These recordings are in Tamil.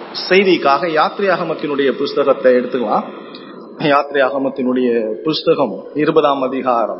செய்திக்காக யாத்ரியாகமத்தினுடைய புஸ்தகத்தை எடுத்துக்கலாம் யாத்ரியாகமத்தினுடைய புஸ்தகம் இருபதாம் அதிகாரம்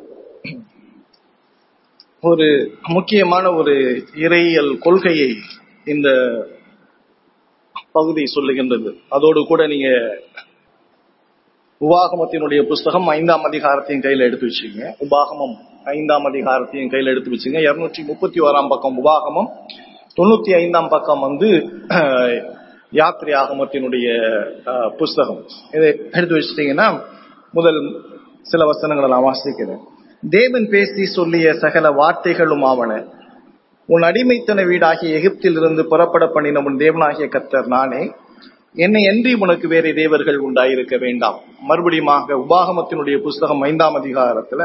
ஒரு முக்கியமான ஒரு இறையியல் கொள்கையை இந்த பகுதி சொல்லுகின்றது அதோடு கூட நீங்க உபாகமத்தினுடைய புஸ்தகம் ஐந்தாம் அதிகாரத்தையும் கையில எடுத்து வச்சுங்க உபாகமம் ஐந்தாம் அதிகாரத்தையும் கையில எடுத்து வச்சுங்க இருநூற்றி முப்பத்தி ஓராம் பக்கம் உபாகமம் தொண்ணூத்தி ஐந்தாம் பக்கம் வந்து யாத்ரி ஆகமத்தினுடைய புஸ்தகம் இதை எடுத்து வச்சிட்டீங்கன்னா முதல் சில வசனங்களை நான் வாசிக்கிறேன் தேவன் பேசி சொல்லிய சகல வார்த்தைகளும் ஆவன உன் அடிமைத்தன வீடாகிய எகிப்தில் இருந்து புறப்பட பண்ணின உன் தேவனாகிய கத்தர் நானே என்னை அன்றி உனக்கு வேற தேவர்கள் உண்டாயிருக்க வேண்டாம் மறுபடியுமாக உபாகமத்தினுடைய புஸ்தகம் ஐந்தாம் அதிகாரத்துல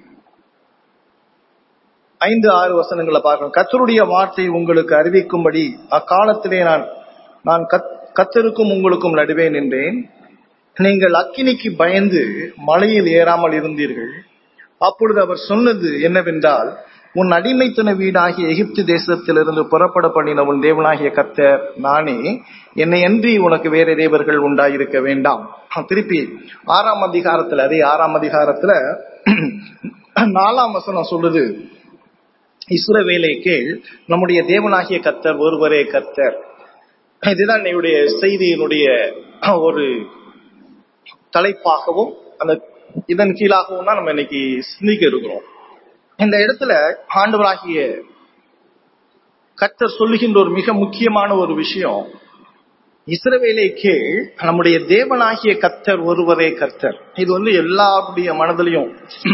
ஐந்து ஆறு வசனங்களை பார்க்கணும் கத்தருடைய வார்த்தை உங்களுக்கு அறிவிக்கும்படி அக்காலத்திலே நான் நான் கத்தருக்கும் உங்களுக்கும் நடுவே நின்றேன் நீங்கள் அக்கினிக்கு பயந்து மலையில் ஏறாமல் இருந்தீர்கள் அப்பொழுது அவர் சொன்னது என்னவென்றால் உன் அடிமைத்தன வீடாகிய எகிப்து தேசத்திலிருந்து புறப்பட பண்ணின உன் தேவனாகிய கத்தர் நானே என்னை அன்றி உனக்கு வேற தேவர்கள் உண்டாயிருக்க வேண்டாம் திருப்பி ஆறாம் அதிகாரத்துல அதே ஆறாம் அதிகாரத்துல நாலாம் வசனம் சொல்லுது இஸ்ரவேலை கேள் நம்முடைய தேவனாகிய கத்தர் ஒருவரே கத்தர் இதுதான் என்னுடைய செய்தியினுடைய ஒரு தலைப்பாகவும் அந்த இதன் கீழாகவும் தான் நம்ம இன்னைக்கு சிந்திக்க இருக்கிறோம் இந்த இடத்துல ஆண்டவராகிய கத்தர் சொல்லுகின்ற ஒரு மிக முக்கியமான ஒரு விஷயம் இஸ்ரவேலை கீழ் நம்முடைய தேவனாகிய கத்தர் ஒருவரே கர்த்தர் இது வந்து எல்லாருடைய மனதிலையும்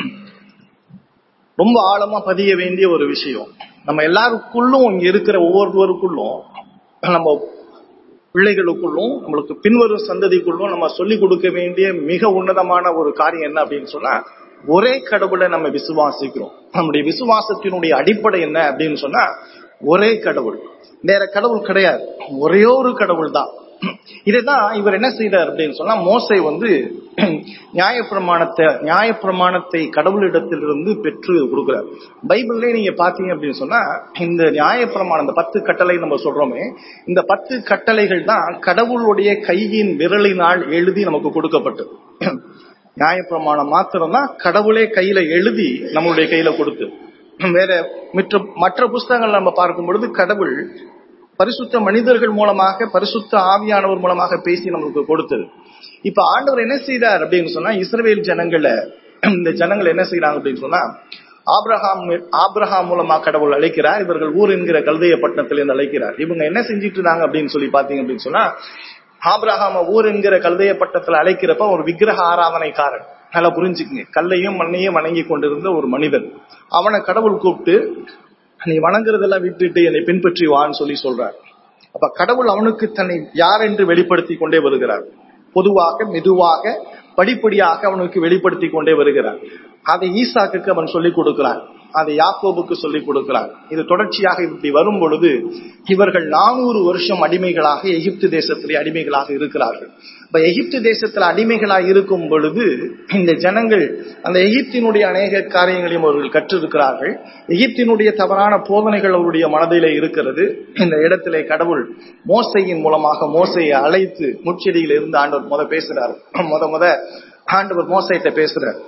ரொம்ப ஆழமா பதிய வேண்டிய ஒரு விஷயம் நம்ம எல்லாருக்குள்ளும் இங்க இருக்கிற ஒவ்வொருவருக்குள்ளும் நம்ம பிள்ளைகளுக்குள்ளும் நம்மளுக்கு பின்வரும் சந்ததிக்குள்ளும் நம்ம சொல்லிக் கொடுக்க வேண்டிய மிக உன்னதமான ஒரு காரியம் என்ன அப்படின்னு சொன்னா ஒரே கடவுளை நம்ம விசுவாசிக்கிறோம் நம்முடைய விசுவாசத்தினுடைய அடிப்படை என்ன அப்படின்னு சொன்னா ஒரே கடவுள் வேற கடவுள் கிடையாது ஒரே ஒரு கடவுள் தான் இதைதான் இவர் என்ன செய்தார் அப்படின்னு சொன்னா மோசை வந்து நியாயப்பிரமாணத்தை நியாயப்பிரமாணத்தை கடவுளிடத்திலிருந்து பெற்று கொடுக்கிறார் பைபிள்ல நீங்க பாத்தீங்க அப்படின்னு சொன்னா இந்த நியாயப்பிரமாணம் இந்த பத்து கட்டளை நம்ம சொல்றோமே இந்த பத்து கட்டளைகள் தான் கடவுளுடைய கையின் விரலினால் எழுதி நமக்கு கொடுக்கப்பட்டது நியாயப்பிரமாணம் மாத்திரம்தான் கடவுளே கையில எழுதி நம்மளுடைய கையில கொடுத்து வேற மற்ற மற்ற புஸ்தகங்கள் நம்ம பார்க்கும் பொழுது கடவுள் பரிசுத்த மனிதர்கள் மூலமாக பரிசுத்த ஆவியானவர் மூலமாக பேசி நம்மளுக்கு கொடுத்தது இப்ப ஆண்டவர் என்ன செய்தார் அப்படின்னு சொன்னா இஸ்ரேல் ஜனங்களை இந்த ஜனங்கள் என்ன செய்யறாங்க அப்படின்னு சொன்னா ஆப்ரஹாம் ஆப்ரஹாம் மூலமா கடவுள் அழைக்கிறார் இவர்கள் ஊர் என்கிற கல்தைய பட்டணத்திலிருந்து அழைக்கிறார் இவங்க என்ன செஞ்சிட்டு இருந்தாங்க அப்படின்னு சொல்லி பாத்தீங்க அப்படின்னு சொன்னா ஆப்ரஹாம ஊர் என்கிற கல்தைய பட்டத்துல அழைக்கிறப்ப ஒரு விக்கிரக ஆராதனைக்காரன் நல்லா புரிஞ்சுக்குங்க கல்லையும் மண்ணையும் வணங்கி கொண்டிருந்த ஒரு மனிதன் அவனை கடவுள் கூப்பிட்டு நீ வணங்குறதெல்லாம் விட்டுட்டு என்னை பின்பற்றி வான்னு சொல்லி சொல்றார் அப்ப கடவுள் அவனுக்கு தன்னை யார் என்று வெளிப்படுத்தி கொண்டே வருகிறார் பொதுவாக மெதுவாக படிப்படியாக அவனுக்கு வெளிப்படுத்தி கொண்டே வருகிறார் அதை ஈசாக்கு அவன் சொல்லிக் கொடுக்கிறான் அதை யாக்கோபுக்கு சொல்லிக் கொடுக்கிறார் இது தொடர்ச்சியாக இப்படி வரும் பொழுது இவர்கள் நானூறு வருஷம் அடிமைகளாக எகிப்து தேசத்திலே அடிமைகளாக இருக்கிறார்கள் இப்ப எகிப்து தேசத்துல அடிமைகளாக இருக்கும் பொழுது இந்த ஜனங்கள் அந்த எகிப்தினுடைய அநேக காரியங்களையும் அவர்கள் கற்றிருக்கிறார்கள் எகிப்தினுடைய தவறான போதனைகள் அவருடைய மனதிலே இருக்கிறது இந்த இடத்திலே கடவுள் மோசையின் மூலமாக மோசையை அழைத்து முச்செடியில் இருந்து ஆண்டவர் முத பேசுறாரு முத முத ஆண்டவர் மோசையிட்ட பேசுறார்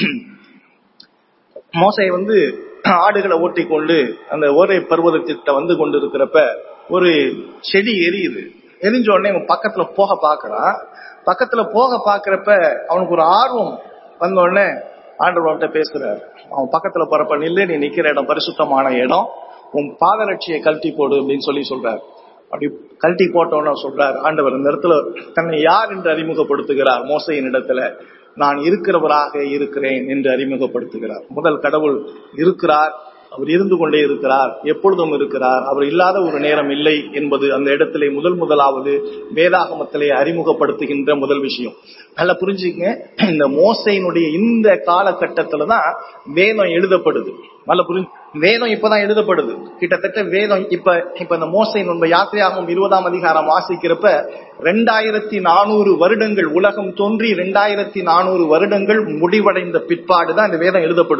மோசை வந்து ஆடுகளை ஓட்டி கொண்டு அந்த ஓரை பர்வதத்திட்ட வந்து கொண்டு இருக்கிறப்ப ஒரு செடி எரியுது எரிஞ்ச உடனே அவன் பக்கத்துல போக பாக்குறான் பக்கத்துல போக பாக்குறப்ப அவனுக்கு ஒரு ஆர்வம் வந்த உடனே ஆண்டவர்கிட்ட பேசுறாரு அவன் பக்கத்துல போறப்ப நில்லு நீ நிக்கிற இடம் பரிசுத்தமான இடம் உன் பாதரட்சியை கழட்டி போடு அப்படின்னு சொல்லி சொல்றாரு அப்படி கழட்டி போட்டோன்னு சொல்றாரு ஆண்டவர் இந்த இடத்துல தன்னை யார் என்று அறிமுகப்படுத்துகிறார் மோசையின் இடத்துல நான் இருக்கிறவராக இருக்கிறேன் என்று அறிமுகப்படுத்துகிறார் முதல் கடவுள் இருக்கிறார் அவர் இருந்து கொண்டே இருக்கிறார் எப்பொழுதும் இருக்கிறார் அவர் இல்லாத ஒரு நேரம் இல்லை என்பது அந்த இடத்திலே முதல் முதலாவது வேதாகமத்திலே அறிமுகப்படுத்துகின்ற முதல் விஷயம் நல்லா புரிஞ்சுக்கங்க இந்த மோசையினுடைய இந்த காலகட்டத்துல தான் வேதம் எழுதப்படுது நல்லா புரிஞ்சு வேதம் இப்பதான் எழுதப்படுது கிட்டத்தட்ட வேதம் இப்ப இப்ப இந்த மோசை நம்ம யாத்திரையாகவும் இருபதாம் அதிகாரம் வாசிக்கிறப்ப ரெண்டாயிரத்தி நானூறு வருடங்கள் உலகம் தோன்றி ரெண்டாயிரத்தி நானூறு வருடங்கள் முடிவடைந்த பிற்பாடுதான் இந்த வேதம் எழுதப்படுது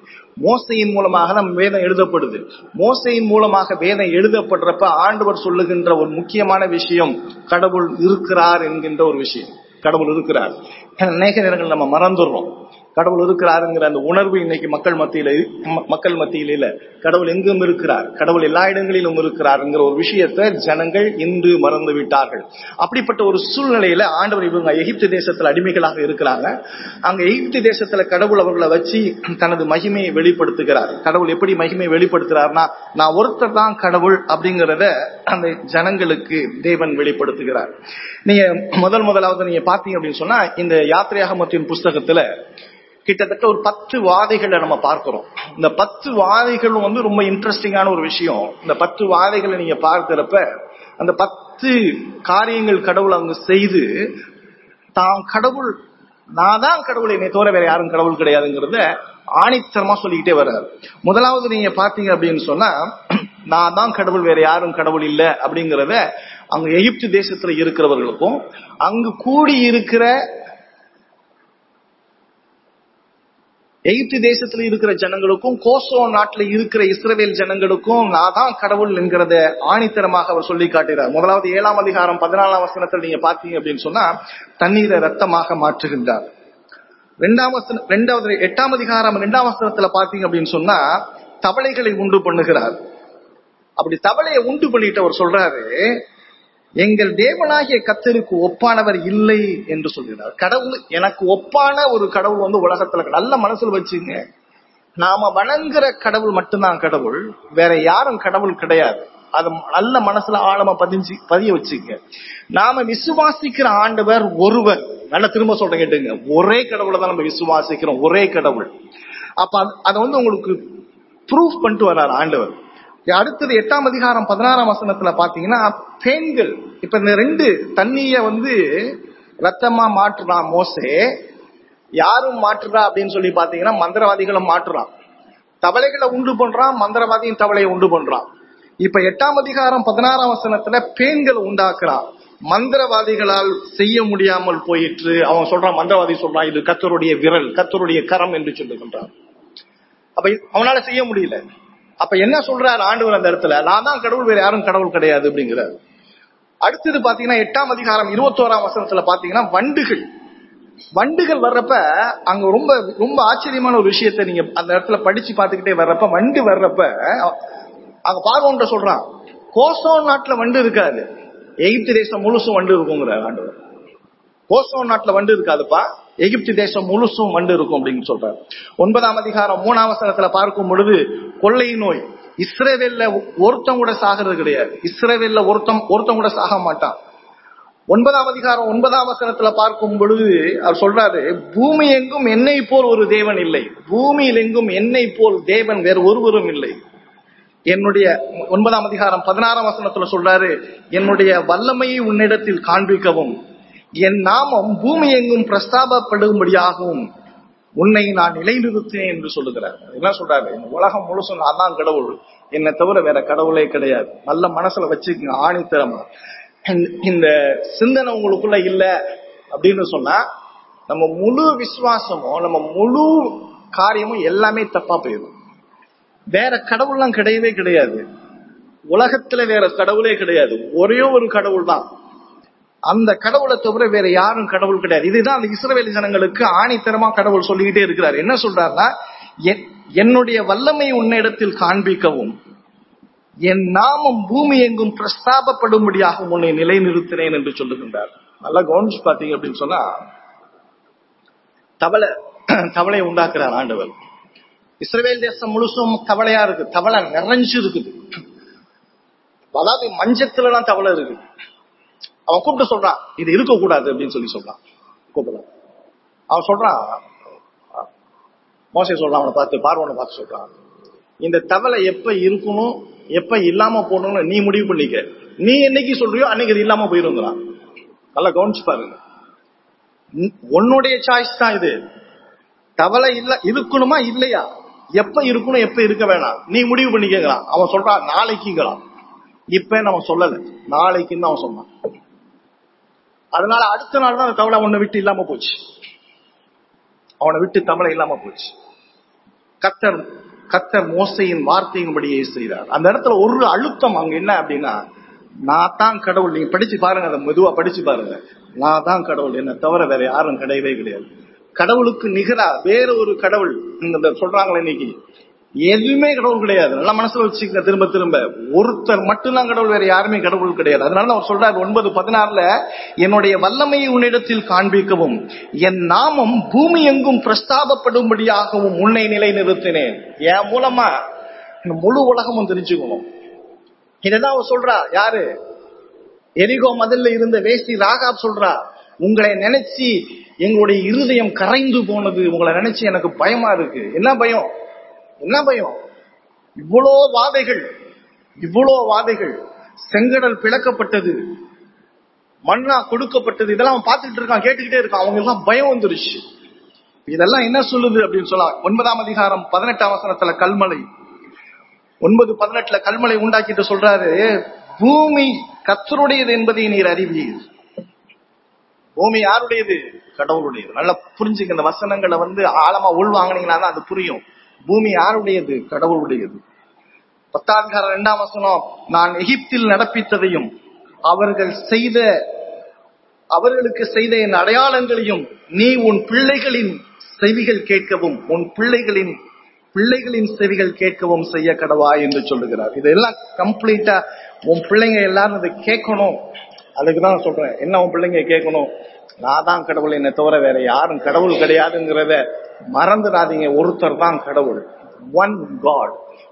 மோசையின் மூலமாக நம் வேதம் எழுதப்படுது மோசையின் மூலமாக வேதம் எழுதப்படுறப்ப ஆண்டவர் சொல்லுகின்ற ஒரு முக்கியமான விஷயம் கடவுள் இருக்கிறார் என்கின்ற ஒரு விஷயம் கடவுள் இருக்கிறார் அநேக நேரங்கள் நம்ம மறந்துடுறோம் கடவுள் இருக்கிறாருங்கிற அந்த உணர்வு இன்னைக்கு மக்கள் மத்தியில ம- மக்கள் மத்தியில இல்ல கடவுள் எங்கும் இருக்கிறார் கடவுள் எல்லா இடங்களிலும் இருக்கிறாருங்கிற ஒரு விஷயத்தை ஜனங்கள் இன்று மறந்து விட்டார்கள் அப்படிப்பட்ட ஒரு சூழ்நிலையில ஆண்டவர் இவங்க எகிப்து தேசத்துல அடிமைகளாக இருக்கிறாங்க அங்க எகிப்து தேசத்துல கடவுள் அவர்களை வச்சு தனது மகிமையை வெளிப்படுத்துகிறார் கடவுள் எப்படி மகிமையை வெளிப்படுத்துறாருன்னா நான் ஒருத்தர் தான் கடவுள் அப்படிங்கறத அந்த ஜனங்களுக்கு தேவன் வெளிப்படுத்துகிறார் நீங்க முதல் முதலாவது நீங்க பாத்தீங்க அப்படின்னு சொன்னா இந்த யாத்திரையாகமத்தின் புஸ்தகத்துல கிட்டத்தட்ட ஒரு பத்து வாதைகளை நம்ம பார்க்கிறோம் இந்த பத்து வாதைகளும் வந்து ரொம்ப இன்ட்ரெஸ்டிங்கான ஒரு விஷயம் இந்த பத்து வாதைகளை நீங்க பார்க்கிறப்ப அந்த பத்து காரியங்கள் கடவுள் அவங்க செய்து தான் கடவுள் நான் தான் கடவுள் என்னை தவிர வேற யாரும் கடவுள் கிடையாதுங்கிறத ஆணித்தரமா சொல்லிக்கிட்டே வர்றாரு முதலாவது நீங்க பாத்தீங்க அப்படின்னு சொன்னா நான் தான் கடவுள் வேற யாரும் கடவுள் இல்ல அப்படிங்கறத அங்க எகிப்து தேசத்துல இருக்கிறவர்களுக்கும் அங்கு கூடி இருக்கிற எகிப்து தேசத்துல இருக்கிற ஜனங்களுக்கும் கோசோ நாட்டுல இருக்கிற இஸ்ரவேல் ஜனங்களுக்கும் நான் தான் கடவுள் என்கிறத ஆணித்தரமாக அவர் சொல்லி காட்டுகிறார் முதலாவது ஏழாம் அதிகாரம் பதினாலாம் வசனத்தில் நீங்க பாத்தீங்க அப்படின்னு சொன்னா தண்ணீரை ரத்தமாக மாற்றுகின்றார் ரெண்டாம் வசனம் ரெண்டாவது எட்டாம் அதிகாரம் ரெண்டாம் வசனத்துல பாத்தீங்க அப்படின்னு சொன்னா தவளைகளை உண்டு பண்ணுகிறார் அப்படி தவளையை உண்டு பண்ணிட்டு அவர் சொல்றாரு எங்கள் தேவனாகிய கத்தருக்கு ஒப்பானவர் இல்லை என்று சொல்கிறார் கடவுள் எனக்கு ஒப்பான ஒரு கடவுள் வந்து உலகத்துல நல்ல மனசுல வச்சுங்க நாம வணங்குற கடவுள் மட்டும்தான் கடவுள் வேற யாரும் கடவுள் கிடையாது அது நல்ல மனசுல ஆழமா பதிஞ்சு பதிய வச்சுங்க நாம விசுவாசிக்கிற ஆண்டவர் ஒருவர் நல்ல திரும்ப சொல்ற கேட்டுங்க ஒரே கடவுளை தான் நம்ம விசுவாசிக்கிறோம் ஒரே கடவுள் அப்ப அது- அதை வந்து உங்களுக்கு ப்ரூஃப் பண்ணிட்டு வர்றாரு ஆண்டவர் அடுத்தது எட்டாம் அதிகாரம் பதினாறாம் வசனத்துல பாத்தீங்கன்னா பெண்கள் இப்ப இந்த ரெண்டு தண்ணிய வந்து ரத்தமா மாற்றுறான் மோசே யாரும் மாற்றுறா அப்படின்னு சொல்லி பாத்தீங்கன்னா மந்திரவாதிகளும் மாற்றுறான் தவளைகளை உண்டு பண்றான் மந்திரவாதியும் தவளையை உண்டு பண்றான் இப்ப எட்டாம் அதிகாரம் பதினாறாம் வசனத்துல பேன்களை உண்டாக்குறான் மந்திரவாதிகளால் செய்ய முடியாமல் போயிற்று அவன் சொல்றான் மந்திரவாதி சொல்றான் இது கத்தருடைய விரல் கத்தருடைய கரம் என்று சொல்லுகின்றான் அப்ப இது அவனால செய்ய முடியல அப்ப என்ன சொல்றாரு ஆண்டவர் அந்த இடத்துல நான் தான் கடவுள் வேற யாரும் கடவுள் கிடையாது அப்படிங்கிறார் அடுத்தது பாத்தீங்கன்னா எட்டாம் அதிகாரம் இருபத்தோராம் வசனத்துல பாத்தீங்கன்னா வண்டுகள் வண்டுகள் வர்றப்ப அங்க ரொம்ப ரொம்ப ஆச்சரியமான ஒரு விஷயத்தை நீங்க அந்த இடத்துல படிச்சு பார்த்துக்கிட்டே வர்றப்ப வண்டு வர்றப்ப அங்க பார்வோன்ற சொல்றான் கோசோ நாட்டுல வண்டு இருக்காது எகிப்து தேசம் முழுசும் வண்டு இருக்குங்கிற ஆண்டவர் கோசோ நாட்டுல வண்டு இருக்காதுப்பா எகிப்து தேசம் முழுசும் வண்டு இருக்கும் அப்படின்னு சொல்றாரு ஒன்பதாம் அதிகாரம் மூணாம் வசனத்துல பார்க்கும் பொழுது கொள்ளை நோய் இஸ்ரேவேல்ல ஒருத்தன் கூட சாகிறது கிடையாது இஸ்ரேவேல்ல ஒருத்தன் ஒருத்தன் கூட சாக மாட்டான் ஒன்பதாம் அதிகாரம் ஒன்பதாம் வசனத்துல பார்க்கும் பொழுது அவர் சொல்றாரு பூமி எங்கும் என்னை போல் ஒரு தேவன் இல்லை பூமியில் எங்கும் என்னை போல் தேவன் வேறு ஒருவரும் இல்லை என்னுடைய ஒன்பதாம் அதிகாரம் பதினாறாம் வசனத்துல சொல்றாரு என்னுடைய வல்லமையை உன்னிடத்தில் காண்பிக்கவும் என் நாமம் பூமி எங்கும் பிரஸ்தாபப்படும்படியாகவும் உன்னை நான் நிலைநிறுத்தினேன் என்று சொல்லுகிறார் என்ன சொல்றாரு இந்த உலகம் முழுசும் நான் தான் கடவுள் என்னை தவிர வேற கடவுளே கிடையாது நல்ல மனசுல வச்சுக்கங்க ஆணித்தரமா இந்த- இந்த சிந்தனை உங்களுக்குள்ள இல்ல அப்படின்னு சொன்னா நம்ம முழு விசுவாசமும் நம்ம முழு காரியமும் எல்லாமே தப்பா போயிடும் வேற கடவுள்லாம் கிடையவே கிடையாது உலகத்துல வேற கடவுளே கிடையாது ஒரே ஒரு கடவுள் தான் அந்த கடவுளை தவிர வேற யாரும் கடவுள் கிடையாது இதுதான் அந்த இஸ்ரவேல் ஜனங்களுக்கு ஆணித்தரமா கடவுள் சொல்லிக்கிட்டே இருக்கிறார் என்ன சொல்றாருன்னா "என்- என்னுடைய வல்லமை உன்னிடத்தில் காண்பிக்கவும் என் நாமம் பூமி எங்கும் பிரஸ்தாபப்படும்படியாக உன்னை நிலைநிறுத்தினேன் என்று சொல்லுகின்றார் நல்லா கவனிச்சு பாத்தீங்க அப்படின்னு சொன்னா தவளை தவளை உண்டாக்குறார் ஆண்டவர் இஸ்ரவேல் தேசம் முழுசும் தவளையா இருக்கு தவளை நிறைஞ்சு இருக்குது அதாவது மஞ்சத்துலலாம் தவளை இருக்கு அவன் கூப்பிட்டு சொல்றான் இது இருக்கக்கூடாது அப்படின்னு சொல்லி சொல்றான் கூப்பிடுறான் அவன் சொல்றான் மோசை சொல்றான் அவனை பார்த்து பார்வனை பார்த்து சொல்றான் இந்த தவளை எப்ப இருக்கணும் எப்ப இல்லாம போகணும்னு நீ முடிவு பண்ணிக்க நீ என்னைக்கு சொல்றியோ அன்னைக்கு இது இல்லாம போயிருங்கிறான் நல்லா கவனிச்சு பாருங்க உன்- உன்னுடைய சாய்ஸ் தான் இது தவளை இல்ல இருக்கணுமா இல்லையா எப்ப இருக்கணும் எப்ப இருக்க வேணாம் நீ முடிவு பண்ணிக்கலாம் அவன் சொல்றான் நாளைக்குங்கிறான் இப்ப நம்ம சொல்லல நாளைக்குன்னு அவன் சொன்னான் அதனால அடுத்த நாள் தான் அந்த தவளை உன்னை விட்டு இல்லாம போச்சு அவனை விட்டு தவளை இல்லாம போச்சு கத்தர் கத்தர் மோசையின் வார்த்தையின்படியே செய்தார் அந்த இடத்துல ஒரு அழுத்தம் அங்க என்ன அப்படின்னா நான் தான் கடவுள் நீங்க படிச்சு பாருங்க அதை மெதுவா படிச்சு பாருங்க நான் தான் கடவுள் என்ன தவிர வேற யாரும் கிடையவே கிடையாது கடவுளுக்கு நிகரா வேற ஒரு கடவுள் இந்த சொல்றாங்களே இன்னைக்கு எதுவுமே கடவுள் கிடையாது நல்லா மனசுல வச்சுக்க திரும்ப திரும்ப ஒருத்தர் மட்டும்தான் கடவுள் வேற யாருமே கடவுள் கிடையாது அதனால அவர் சொல்றாரு ஒன்பது பதினாறுல என்னுடைய வல்லமையை உன்னிடத்தில் காண்பிக்கவும் என் நாமம் பூமி எங்கும் பிரஸ்தாபப்படும்படியாகவும் உன்னை நிலை நிறுத்தினேன் என் மூலமா இந்த முழு உலகமும் தெரிஞ்சுக்கணும் இதான் அவர் சொல்றா யாரு எரிகோ மதில்ல இருந்த வேசி ராகாப் சொல்றா உங்களை நினைச்சு எங்களுடைய இருதயம் கரைந்து போனது உங்களை நினைச்சு எனக்கு பயமா இருக்கு என்ன பயம் என்ன பயம் இவ்வளோ வாதைகள் இவ்வளோ வாதைகள் செங்கடல் பிளக்கப்பட்டது மண்ணா கொடுக்கப்பட்டது இதெல்லாம் அவன் பார்த்துக்கிட்டு இருக்கான் கேட்டுக்கிட்டே இருக்கான் அவங்க எல்லாம் பயம் வந்துருச்சு இதெல்லாம் என்ன சொல்லுது அப்படின்னு சொல்லலாம் ஒன்பதாம் அதிகாரம் பதினெட்டாம் வசனத்துல கல்மலை ஒன்பது பதினெட்டுல கல்மலை உண்டாக்கிட்டு சொல்றாரு பூமி கத்தருடையது என்பதை நீர் அறிவீர் பூமி யாருடையது கடவுளுடையது நல்லா புரிஞ்சுக்க இந்த வசனங்களை வந்து ஆழமா உள்வாங்கினீங்கன்னா தான் அது புரியும் பூமி யாருடையது கடவுளுடையது பத்தாதிகாரம் இரண்டாம் வசனம் நான் எகிப்தில் நடப்பித்ததையும் அவர்கள் செய்த அவர்களுக்கு செய்த என் அடையாளங்களையும் நீ உன் பிள்ளைகளின் செவிகள் கேட்கவும் உன் பிள்ளைகளின் பிள்ளைகளின் செவிகள் கேட்கவும் செய்ய கடவா என்று சொல்லுகிறார் இதெல்லாம் கம்ப்ளீட்டா உன் பிள்ளைங்க எல்லாரும் இதை கேட்கணும் அதுக்கு தான் சொல்றேன் என்ன உன் பிள்ளைங்க கேட்கணும் நான் தான் கடவுள் என்னை தவிர வேற யாரும் கடவுள் கிடையாதுங்கிறத மறந்துடாதீங்க ஒருத்தர் தான் கடவுள் ஒன் காட்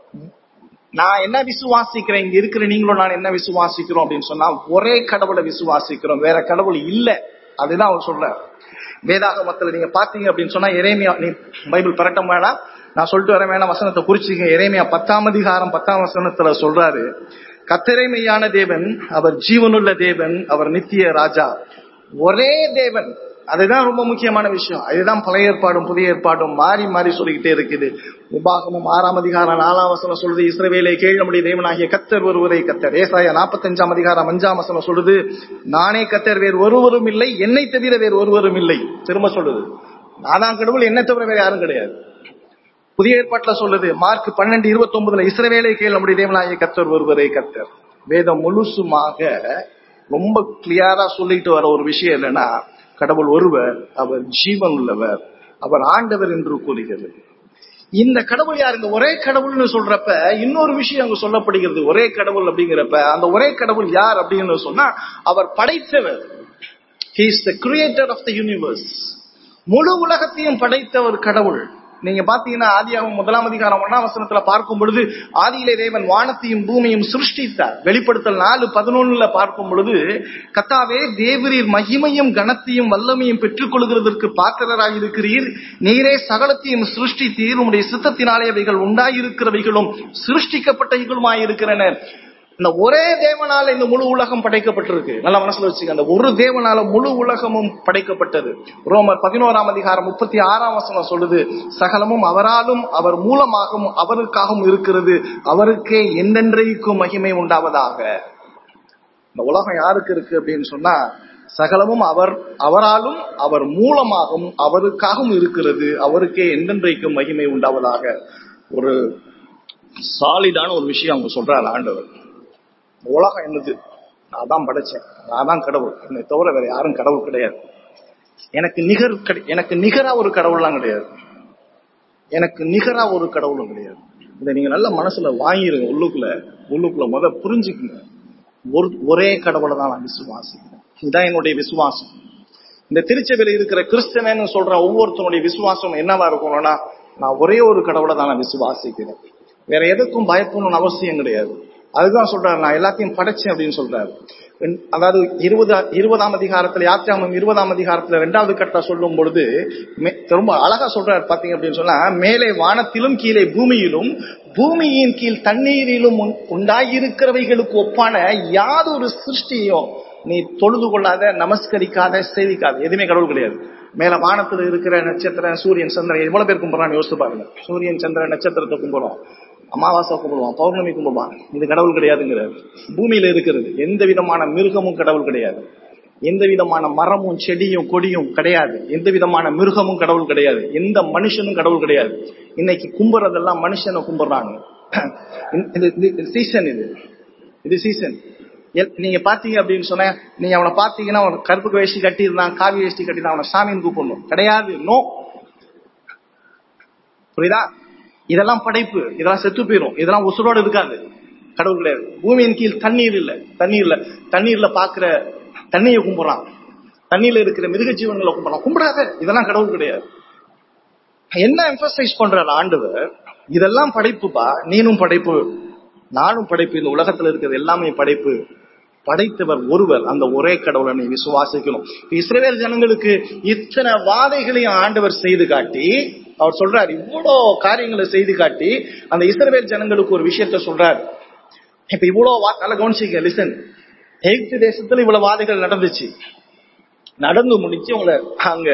நான் என்ன விசுவாசிக்கிறேன் இங்க இருக்கிற நீங்களும் நான் என்ன விசுவாசிக்கிறோம் அப்படின்னு சொன்னா ஒரே கடவுளை விசுவாசிக்கிறோம் வேற கடவுள் இல்ல அதுதான் அவர் சொல்ற வேதாகமத்துல நீங்க பாத்தீங்க அப்படின்னு சொன்னா எரேமியா நீ பைபிள் பரட்டம் வேணாம் நான் சொல்லிட்டு வரேன் வேணாம் வசனத்தை குறிச்சிக்க எரேமியா பத்தாம் அதிகாரம் பத்தாம் வசனத்துல சொல்றாரு கத்திரைமையான தேவன் அவர் ஜீவனுள்ள தேவன் அவர் நித்திய ராஜா ஒரே தேவன் அதுதான் ரொம்ப முக்கியமான விஷயம் அதுதான் பழைய ஏற்பாடும் புதிய ஏற்பாடும் மாறி மாறி சொல்லிக்கிட்டே இருக்குது உபாகமும் ஆறாம் அதிகாரம் நாலாம் வசனம் சொல்றது இஸ்ரவேலை கேள் நம்முடைய தேவனாகிய கத்தர் ஒருவரை கத்தர் ஏசாய நாற்பத்தஞ்சாம் அதிகாரம் அஞ்சாம் வசனம் சொல்றது நானே கத்தர் வேறு ஒருவரும் இல்லை என்னை தவிர வேறு ஒருவரும் இல்லை திரும்ப சொல்லுது நானாம் கடவுள் என்னை தவிர வேறு யாரும் கிடையாது புதிய ஏற்பாட்டுல சொல்லுது மார்க் பன்னெண்டு இருபத்தி ஒன்பதுல இஸ்ரவேலை கேள் நம்முடைய தேவனாகிய கத்தர் ஒருவரை கத்தர் வேதம் முழுசுமாக ரொம்ப கிளியரா சொல்லிட்டு வர ஒரு விஷயம் என்னன்னா கடவுள் ஒருவர் அவர் ஜீவன் உள்ளவர் அவர் ஆண்டவர் என்று கூறுகிறது இந்த கடவுள் யார் இந்த ஒரே கடவுள்னு சொல்றப்ப இன்னொரு விஷயம் அங்க சொல்லப்படுகிறது ஒரே கடவுள் அப்படிங்கிறப்ப அந்த ஒரே கடவுள் யார் அப்படின்னு சொன்னா அவர் படைத்தவர் he is the creator of the universe முழு உலகத்தையும் படைத்த ஒரு கடவுள் நீங்க பாத்தீங்கன்னா ஆதியாகவும் முதலாம் அதிகாரம் ஒன்னாம் வசனத்துல பார்க்கும் பொழுது ஆதியிலே தேவன் வானத்தையும் பூமியும் சிருஷ்டித்தார் வெளிப்படுத்தல் நாலு பதினொன்னுல பார்க்கும் பொழுது கத்தாவே தேவரீர் மகிமையும் கனத்தையும் வல்லமையும் பெற்றுக் கொள்கிறதற்கு பாத்திரராக இருக்கிறீர் நீரே சகலத்தையும் சிருஷ்டித்தீர் உம்முடைய சித்தத்தினாலே அவைகள் உண்டாயிருக்கிறவைகளும் சிருஷ்டிக்கப்பட்டவைகளுமாயிருக்கிறன இந்த ஒரே தேவனால இந்த முழு உலகம் படைக்கப்பட்டிருக்கு நல்லா மனசுல வச்சுக்க அந்த ஒரு தேவனால முழு உலகமும் படைக்கப்பட்டது ரோமர் பதினோராம் அதிகாரம் முப்பத்தி ஆறாம் வசனம் சொல்லுது சகலமும் அவராலும் அவர் மூலமாகவும் அவருக்காகவும் இருக்கிறது அவருக்கே எந்தென்றைக்கும் மகிமை உண்டாவதாக இந்த உலகம் யாருக்கு இருக்கு அப்படின்னு சொன்னா சகலமும் அவர் அவராலும் அவர் மூலமாகவும் அவருக்காகவும் இருக்கிறது அவருக்கே எந்தென்றைக்கும் மகிமை உண்டாவதாக ஒரு சாலிடான ஒரு விஷயம் அவங்க சொல்றாரு ஆண்டவர் உலகம் என்னது நான் தான் படைச்சேன் நான் தான் கடவுள் என்னை தவிர வேற யாரும் கடவுள் கிடையாது எனக்கு நிகர் எனக்கு நிகரா ஒரு கடவுள்லாம் கிடையாது எனக்கு நிகரா ஒரு கடவுளும் கிடையாது இதை நீங்க நல்ல மனசுல வாங்கிருங்க உள்ளுக்குள்ள உள்ளுக்குள்ள முத புரிஞ்சுக்குங்க ஒரு ஒரே கடவுளை தான் நான் விசுவாசிக்கிறேன் இதுதான் என்னுடைய விசுவாசம் இந்த திருச்சபையில இருக்கிற கிறிஸ்தவன்னு சொல்ற ஒவ்வொருத்தனுடைய விசுவாசம் என்னவா இருக்கணும்னா நான் ஒரே ஒரு கடவுளை தான் நான் விசுவாசிக்கிறேன் வேற எதுக்கும் பயப்படணும்னு அவசியம் கிடையாது அதுதான் சொல்றாரு நான் எல்லாத்தையும் படைச்சேன் அப்படின்னு சொல்றாரு அதாவது இருபது இருபதாம் அதிகாரத்துல யாத்திராமம் இருபதாம் அதிகாரத்துல ரெண்டாவது கட்ட சொல்லும் பொழுது ரொம்ப அழகா சொல்றாரு பாத்தீங்க அப்படின்னு சொன்னா மேலே வானத்திலும் கீழே பூமியிலும் பூமியின் கீழ் தண்ணீரிலும் உண்டாயிருக்கிறவைகளுக்கு ஒப்பான யாதொரு சிருஷ்டியும் நீ தொழுது கொள்ளாத நமஸ்கரிக்காத சேவிக்காத எதுவுமே கடவுள் கிடையாது மேல வானத்துல இருக்கிற நட்சத்திரம் சூரியன் சந்திரன் எவ்வளவு பேர் கும்பிடுறான்னு யோசிச்சு பாருங்க சூரியன் சந்திரன் நட்சத்திரத்தை கும்பிடுறோம் அமாவாசை கும்பிடுவான் பௌர்ணமி கும்பிடுவான் இது கடவுள் கிடையாதுங்கிறார் பூமியில இருக்கிறது எந்த விதமான மிருகமும் கடவுள் கிடையாது எந்த விதமான மரமும் செடியும் கொடியும் கிடையாது எந்த விதமான மிருகமும் கடவுள் கிடையாது எந்த மனுஷனும் கடவுள் கிடையாது இன்னைக்கு கும்புறதெல்லாம் மனுஷனை கும்பிடுறாங்க சீசன் இது இது சீசன் நீங்க பாத்தீங்க அப்படின்னு சொன்ன நீங்க அவனை பாத்தீங்கன்னா அவன் கருப்பு வேஷ்டி கட்டியிருந்தான் காவி வேஷ்டி கட்டியிருந்தான் அவனை சாமின்னு கூப்பிடணும் கிடையாது நோ புரியுதா இதெல்லாம் படைப்பு இதெல்லாம் செத்து போயிரும் இதெல்லாம் உசுரோடு இருக்காது கடவுள் கிடையாது பூமியின் கீழ் தண்ணீர் இல்ல தண்ணீர் இல்ல தண்ணீர்ல பாக்குற தண்ணியை கும்பிடுறான் தண்ணியில இருக்கிற மிருக ஜீவன்களை கும்பிடலாம் கும்பிடாத இதெல்லாம் கடவுள் கிடையாது என்ன எம்பசைஸ் பண்றாரு ஆண்டவர் இதெல்லாம் படைப்புப்பா நீனும் படைப்பு நானும் படைப்பு இந்த உலகத்துல இருக்கிறது எல்லாமே படைப்பு படைத்தவர் ஒருவர் அந்த ஒரே கடவுளை நீ விசுவாசிக்கணும் இஸ்ரேல் ஜனங்களுக்கு இத்தனை வாதைகளையும் ஆண்டவர் செய்து காட்டி அவர் சொல்றாரு இவ்வளோ காரியங்களை செய்து காட்டி அந்த இஸ்ரேல் ஜனங்களுக்கு ஒரு விஷயத்த சொல்றாரு இப்ப இவ்வளவு நல்லா கவனிச்சிக்க லிசன் எகிப்து தேசத்துல இவ்வளவு வாதைகள் நடந்துச்சு நடந்து முடிச்சு உங்களை அங்க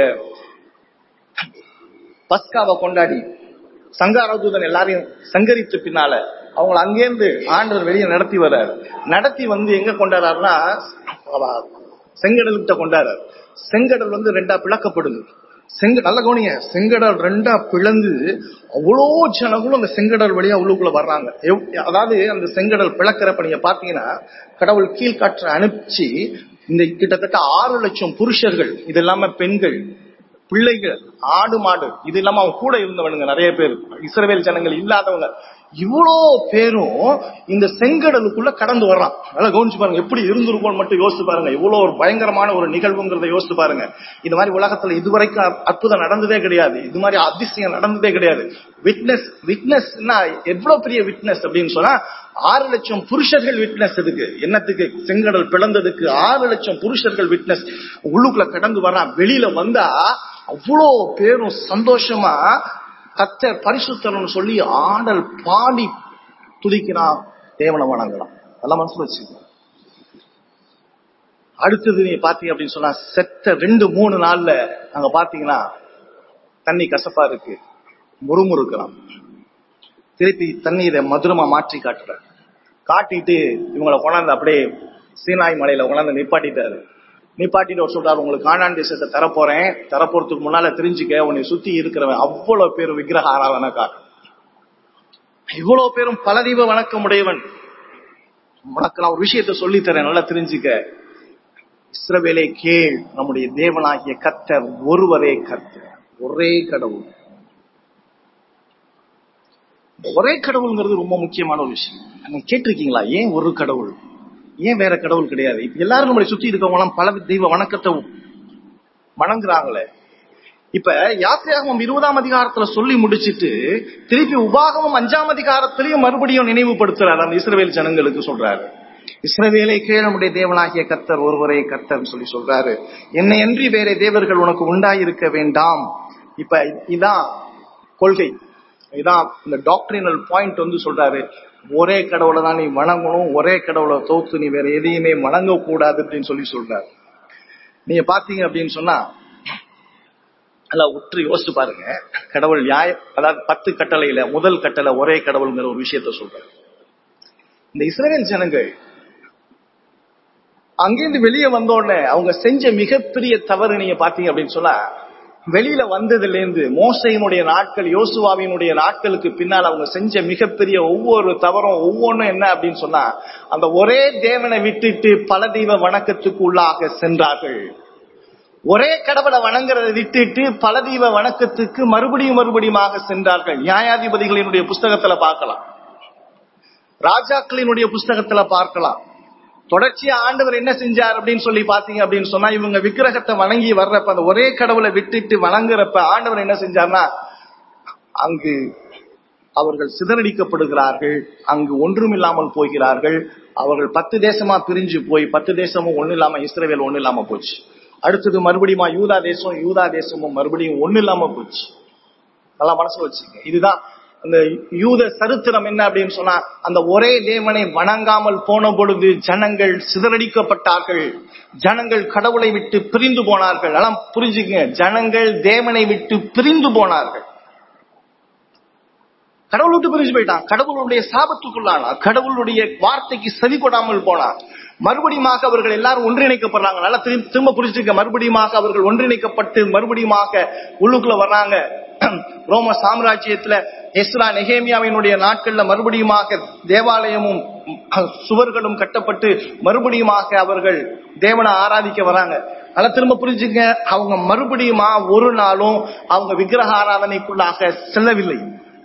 பஸ்காவை கொண்டாடி சங்காரதூதன் எல்லாரையும் சங்கரித்த பின்னால அவங்கள அங்கேருந்து ஆண்டவர் வெளியே நடத்தி வர்றாரு நடத்தி வந்து எங்க கொண்டாடுறாருன்னா செங்கடல்கிட்ட கொண்டாடுறாரு செங்கடல் வந்து ரெண்டா பிளக்கப்படுது செங்க நல்ல கவனிங்க செங்கடல் ரெண்டா பிளந்து அவ்வளோ ஜனங்களும் அந்த செங்கடல் வழியா உள்ளுக்குள்ள வர்றாங்க அதாவது அந்த செங்கடல் பிளக்கிறப்ப நீங்க பாத்தீங்கன்னா கடவுள் கீழ்காற்றை அனுப்பிச்சு இந்த கிட்டத்தட்ட ஆறு லட்சம் புருஷர்கள் இது இல்லாம பெண்கள் பிள்ளைகள் ஆடு மாடு இது இல்லாம அவங்க கூட இருந்தவனுங்க நிறைய பேர் இஸ்ரவேல் ஜனங்கள் இல்லாதவங்க இவ்வளோ பேரும் இந்த செங்கடலுக்குள்ள கடந்து வர்றான் நல்லா கவனிச்சு பாருங்க எப்படி இருந்திருக்கும் மட்டும் யோசிச்சு பாருங்க இவ்வளவு ஒரு பயங்கரமான ஒரு நிகழ்வுங்கிறத யோசிச்சு பாருங்க இந்த மாதிரி உலகத்துல இதுவரைக்கும் அற்புதம் நடந்ததே கிடையாது இது மாதிரி அதிசயம் நடந்ததே கிடையாது விட்னஸ் விட்னஸ்னா எவ்வளவு பெரிய விட்னஸ் அப்படின்னு சொன்னா ஆறு லட்சம் புருஷர்கள் விட்னஸ் இதுக்கு என்னத்துக்கு செங்கடல் பிளந்ததுக்கு ஆறு லட்சம் புருஷர்கள் விட்னஸ் உள்ளுக்குள்ள கடந்து வர்றான் வெளியில வந்தா அவ்வளோ பேரும் சந்தோஷமா கத்தர் பரிசுத்தரம்னு சொல்லி ஆடல் பாடி துதிக்கிறான் தேவனை வணங்கலாம் அதெல்லாம் மனசுல வச்சு அடுத்தது நீ பாத்தீங்க அப்படின்னு சொன்னா செத்த ரெண்டு மூணு நாள்ல அங்க பாத்தீங்கன்னா தண்ணி கசப்பா இருக்கு முறுமுறுக்கிறான் திருப்பி தண்ணீரை மதுரமா மாற்றி காட்டுற காட்டிட்டு இவங்களை கொண்டாந்து அப்படியே சீனாய் மலையில கொண்டாந்து நிப்பாட்டிட்டாரு நிப்பாட்டிட்டு அவர் சொல்றாரு உங்களுக்கு காணான் தேசத்தை தரப்போறேன் தரப்போறதுக்கு முன்னால தெரிஞ்சுக்க உன்னை சுத்தி இருக்கிறவன் அவ்வளவு பேரும் விக்கிரக ஆராதனக்கார் இவ்வளவு பேரும் பலதீப வணக்கம் உடையவன் உனக்கு நான் ஒரு விஷயத்த சொல்லி தரேன் நல்லா தெரிஞ்சுக்க இஸ்ரவேலே கேள் நம்முடைய தேவனாகிய கத்தர் ஒருவரே கத்தர் ஒரே கடவுள் ஒரே கடவுள்ங்கிறது ரொம்ப முக்கியமான ஒரு விஷயம் நீங்க கேட்டிருக்கீங்களா ஏன் ஒரு கடவுள் ஏன் வேற கடவுள் கிடையாது இப்ப எல்லாரும் நம்மளை சுத்தி இருக்கவங்க எல்லாம் பல தெய்வ வணக்கத்தை வணங்குறாங்களே இப்ப யாத்திரையாகவும் இருபதாம் அதிகாரத்துல சொல்லி முடிச்சிட்டு திருப்பி உபாகமும் அஞ்சாம் அதிகாரத்திலையும் மறுபடியும் நினைவுபடுத்துறாரு அந்த இஸ்ரவேல் ஜனங்களுக்கு சொல்றாரு இஸ்ரவேலை கீழ் நம்முடைய தேவனாகிய கத்தர் ஒருவரே கத்தர் சொல்லி சொல்றாரு என்னை அன்றி வேற தேவர்கள் உனக்கு உண்டாயிருக்க வேண்டாம் இப்ப இதான் கொள்கை இதான் இந்த டாக்டரினல் பாயிண்ட் வந்து சொல்றாரு ஒரே கடவுளை தான் நீ வணங்கணும் ஒரே கடவுளை தோத்து நீ வேற எதையுமே வணங்க கூடாது அப்படின்னு சொல்லி சொல்றாரு நீங்க பாத்தீங்க அப்படின்னு சொன்னா நல்லா உற்று யோசிச்சு பாருங்க கடவுள் நியாய அதாவது பத்து கட்டளையில முதல் கட்டளை ஒரே கடவுள்ங்கிற ஒரு விஷயத்த சொல்றாரு இந்த இஸ்ரேல் ஜனங்கள் அங்கிருந்து வெளியே வந்த உடனே அவங்க செஞ்ச மிகப்பெரிய தவறு நீங்க பாத்தீங்க அப்படின்னு சொன்னா வெளியில வந்ததுல இருந்து மோசையினுடைய நாட்கள் யோசுவாவினுடைய நாட்களுக்கு பின்னால் அவங்க செஞ்ச மிகப்பெரிய ஒவ்வொரு தவறும் ஒவ்வொன்றும் என்ன அப்படின்னு சொன்னா அந்த ஒரே தேவனை விட்டுட்டு பல தெய்வ வணக்கத்துக்கு உள்ளாக சென்றார்கள் ஒரே கடவுளை வணங்குறதை விட்டுட்டு பல தெய்வ வணக்கத்துக்கு மறுபடியும் மறுபடியுமாக சென்றார்கள் நியாயாதிபதிகளினுடைய புஸ்தகத்துல பார்க்கலாம் ராஜாக்களினுடைய புஸ்தகத்துல பார்க்கலாம் தொடர்ச்சியா ஆண்டவர் என்ன செஞ்சார் அப்படின்னு சொல்லி பாத்தீங்க அப்படின்னு சொன்னா இவங்க விக்கிரகத்தை வணங்கி வர்றப்ப அந்த ஒரே கடவுளை விட்டுட்டு வணங்குறப்ப ஆண்டவர் என்ன செஞ்சார்னா அங்கு அவர்கள் சிதறடிக்கப்படுகிறார்கள் அங்கு ஒன்றும் இல்லாமல் போகிறார்கள் அவர்கள் பத்து தேசமா பிரிஞ்சு போய் பத்து தேசமும் ஒண்ணு இல்லாம இஸ்ரேவேல் ஒண்ணு இல்லாம போச்சு அடுத்தது மறுபடியும் யூதா தேசம் யூதா தேசமும் மறுபடியும் ஒண்ணு இல்லாம போச்சு நல்லா மனசுல வச்சுங்க இதுதான் அந்த யூத சரித்திரம் என்ன அப்படின்னு சொன்னா அந்த ஒரே தேவனை வணங்காமல் போன பொழுது ஜனங்கள் சிதறடிக்கப்பட்டார்கள் ஜனங்கள் கடவுளை விட்டு பிரிந்து போனார்கள் எல்லாம் புரிஞ்சுக்கங்க ஜனங்கள் தேவனை விட்டு பிரிந்து போனார்கள் கடவுள் விட்டு பிரிஞ்சு போயிட்டான் கடவுளுடைய சாபத்துக்குள்ளானா கடவுளுடைய வார்த்தைக்கு செவி கொடாமல் போனான் மறுபடியுமாக அவர்கள் எல்லாரும் ஒன்றிணைக்கப்படுறாங்க நல்லா திரும்ப திரும்ப புரிஞ்சுக்க மறுபடியுமாக அவர்கள் ஒன்றிணைக்கப்பட்டு மறுபடியுமாக உள்ளுக்குள்ள வர்றாங்க ரோம சாம்ராஜ்யத்துல எஸ்ரா நெகேமியாவினுடைய நாட்கள்ல மறுபடியுமாக தேவாலயமும் சுவர்களும் கட்டப்பட்டு மறுபடியுமாக அவர்கள் தேவனை ஆராதிக்க வராங்க நல்லா திரும்ப புரிஞ்சுங்க அவங்க மறுபடியுமா ஒரு நாளும் அவங்க விக்கிரக ஆராதனைக்குள்ளாக செல்லவில்லை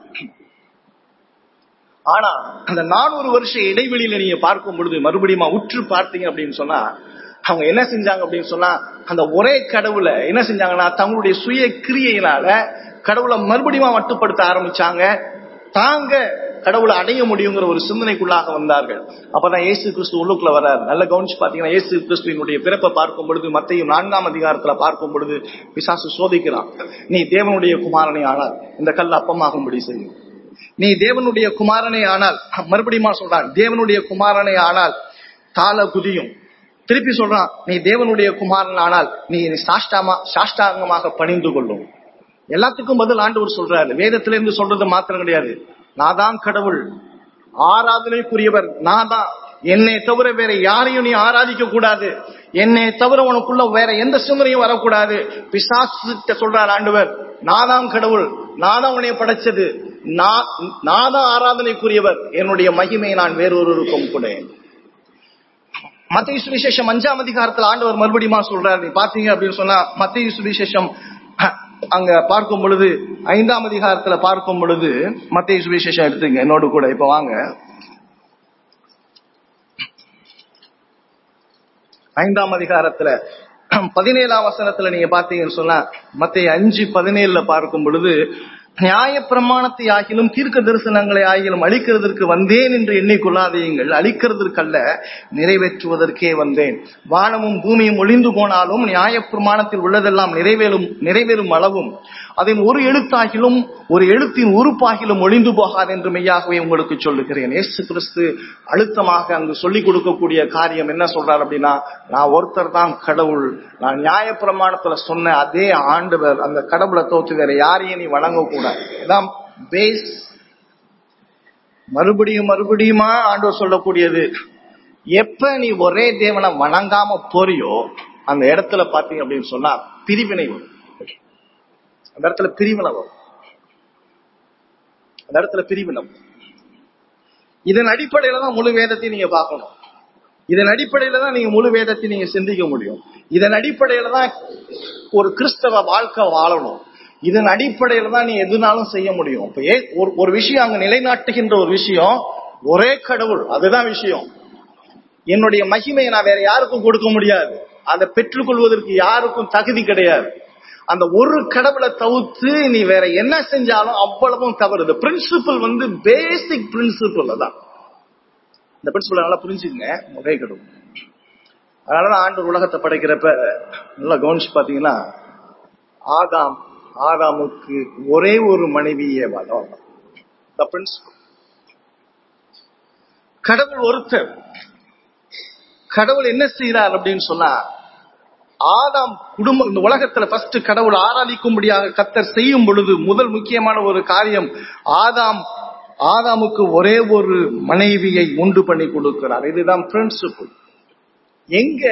ஆனா அந்த நானூறு வருஷ இடைவெளியில நீங்க பார்க்கும் பொழுது மறுபடியும் உற்று பார்த்தீங்க அப்படின்னு சொன்னா அவங்க என்ன செஞ்சாங்க அப்படின்னு சொன்னா அந்த ஒரே கடவுளை என்ன செஞ்சாங்கன்னா தங்களுடைய சுய கிரியையினால கடவுளை மறுபடியும் மட்டுப்படுத்த ஆரம்பிச்சாங்க தாங்க கடவுளை அடைய முடியுங்கிற ஒரு சிந்தனைக்குள்ளாக வந்தார்கள் அப்பதான் இயேசு கிறிஸ்து உள்ளுக்குள்ள வர்றார் நல்ல கவனிச்சு பாத்தீங்கன்னா இயேசு கிறிஸ்துவினுடைய பிறப்பை பார்க்கும் பொழுது மத்தையும் நான்காம் அதிகாரத்துல பார்க்கும் பொழுது பிசாசு சோதிக்கிறான் நீ தேவனுடைய குமாரனை ஆனால் இந்த கல் அப்பமாகும்படி செய்யும் நீ தேவனுடைய குமாரனை ஆனால் மறுபடியும் சொல்றான் தேவனுடைய குமாரனை ஆனால் தாள குதியும் திருப்பி சொல்றான் நீ தேவனுடைய குமாரன் ஆனால் நீ சாஷ்டாமா சாஷ்டாங்கமாக பணிந்து கொள்ளும் எல்லாத்துக்கும் பதில் ஆண்டவர் சொல்றாரு வேதத்திலிருந்து சொல்றது மாத்திரம் கிடையாது நான் தான் கடவுள் ஆராதனைக்குரியவர் நான் தான் என்னை தவிர வேற யாரையும் நீ ஆராதிக்க கூடாது என்னை தவிர உனக்குள்ள வேற எந்த சிந்தனையும் வரக்கூடாது பிசாசு சொல்றார் ஆண்டவர் நான் தான் கடவுள் நான் தான் உன்னை படைச்சது நான் நான் தான் ஆராதனைக்குரியவர் என்னுடைய மகிமையை நான் வேறொருவருக்கும் கூட மத்திய சுவிசேஷம் அஞ்சாம் அதிகாரத்தில் ஆண்டவர் மறுபடியுமா சொல்றாரு நீ பாத்தீங்க அப்படின்னு சொன்னா மத்திய சுவிசேஷம் அங்க பார்க்கும் பொழுது ஐந்தாம் அதிகாரத்துல பார்க்கும் பொழுது மத்திய சுவிசேஷம் எடுத்துங்க என்னோடு கூட இப்ப வாங்க ஐந்தாம் அதிகாரத்துல பதினேழாம் வசனத்துல நீங்க பாத்தீங்கன்னு சொன்னா மத்திய அஞ்சு பதினேழுல பார்க்கும் பொழுது நியாய பிரமாணத்தை ஆகிலும் தீர்க்க தரிசனங்களை ஆகிலும் அழிக்கிறதற்கு வந்தேன் என்று எண்ணிக்கொள்ளாதீங்கள் அழிக்கிறதற்கல்ல நிறைவேற்றுவதற்கே வந்தேன் வானமும் பூமியும் ஒளிந்து போனாலும் நியாய பிரமாணத்தில் உள்ளதெல்லாம் நிறைவேறும் நிறைவேறும் அளவும் அதன் ஒரு எழுத்தாகிலும் ஒரு எழுத்தின் உறுப்பாகிலும் ஒளிந்து போகாது என்று மெய்யாகவே உங்களுக்கு சொல்லுகிறேன் ஏசு கிறிஸ்து அழுத்தமாக அங்கு சொல்லிக் கொடுக்கக்கூடிய காரியம் என்ன சொல்றார் அப்படின்னா நான் ஒருத்தர் தான் கடவுள் நான் நியாய பிரமாணத்துல சொன்ன அதே ஆண்டவர் அந்த கடவுளை தோற்று வேற யாரையும் நீ வணங்கக்கூடாது இதான் பேஸ் மறுபடியும் மறுபடியுமா ஆண்டவர் சொல்லக்கூடியது எப்ப நீ ஒரே தேவனை வணங்காம போறியோ அந்த இடத்துல பாத்தீங்க அப்படின்னு சொன்னா பிரிவினை வரும் அந்த இடத்துல பிரிவினை வரும் அந்த இடத்துல பிரிவினை இதன் அடிப்படையில தான் முழு வேதத்தை நீங்க பார்க்கணும் இதன் அடிப்படையில தான் நீங்க முழு வேதத்தை நீங்க சிந்திக்க முடியும் இதன் அடிப்படையில தான் ஒரு கிறிஸ்தவ வாழ்க்கை வாழணும் இதன் அடிப்படையில தான் நீ எதுனாலும் செய்ய முடியும் இப்ப ஏ ஒரு விஷயம் அங்க நிலைநாட்டுகின்ற ஒரு விஷயம் ஒரே கடவுள் அதுதான் விஷயம் என்னுடைய மகிமையை நான் வேற யாருக்கும் கொடுக்க முடியாது அதை பெற்றுக்கொள்வதற்கு யாருக்கும் தகுதி கிடையாது அந்த ஒரு கடவுளை தவிர்த்து நீ வேற என்ன செஞ்சாலும் அவ்வளவும் தவறு இந்த பிரின்சிபல் வந்து பேசிக் பிரின்சிபல் அதான் இந்த பிரின்சிபல் நல்லா புரிஞ்சுக்கங்க ஒரே கடவுள் அதனாலதான் ஆண்டு உலகத்தை படைக்கிறப்ப நல்லா கவனிச்சு பாத்தீங்கன்னா ஆதாம் ஆதாமுக்கு ஒரே ஒரு மனைவியே வளம் பிரின்சிபல் கடவுள் ஒருத்தர் கடவுள் என்ன செய்யறார் அப்படின்னு சொன்னா ஆதாம் குடும்பம் இந்த உலகத்துல ஃபர்ஸ்ட் கடவுள் ஆராதிக்கும்படியாக கத்தர் செய்யும் பொழுது முதல் முக்கியமான ஒரு காரியம் ஆதாம் ஆதாமுக்கு ஒரே ஒரு மனைவியை உண்டு பண்ணி கொடுக்கிறார் இதுதான் பிரின்சிபிள் எங்க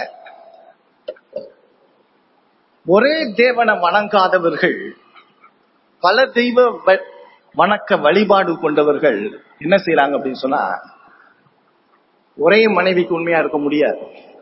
ஒரே தேவனை வணங்காதவர்கள் பல தெய்வ வணக்க வழிபாடு கொண்டவர்கள் என்ன செய்யறாங்க அப்படின்னு சொன்னா ஒரே மனைவிக்கு உண்மையா இருக்க முடியாது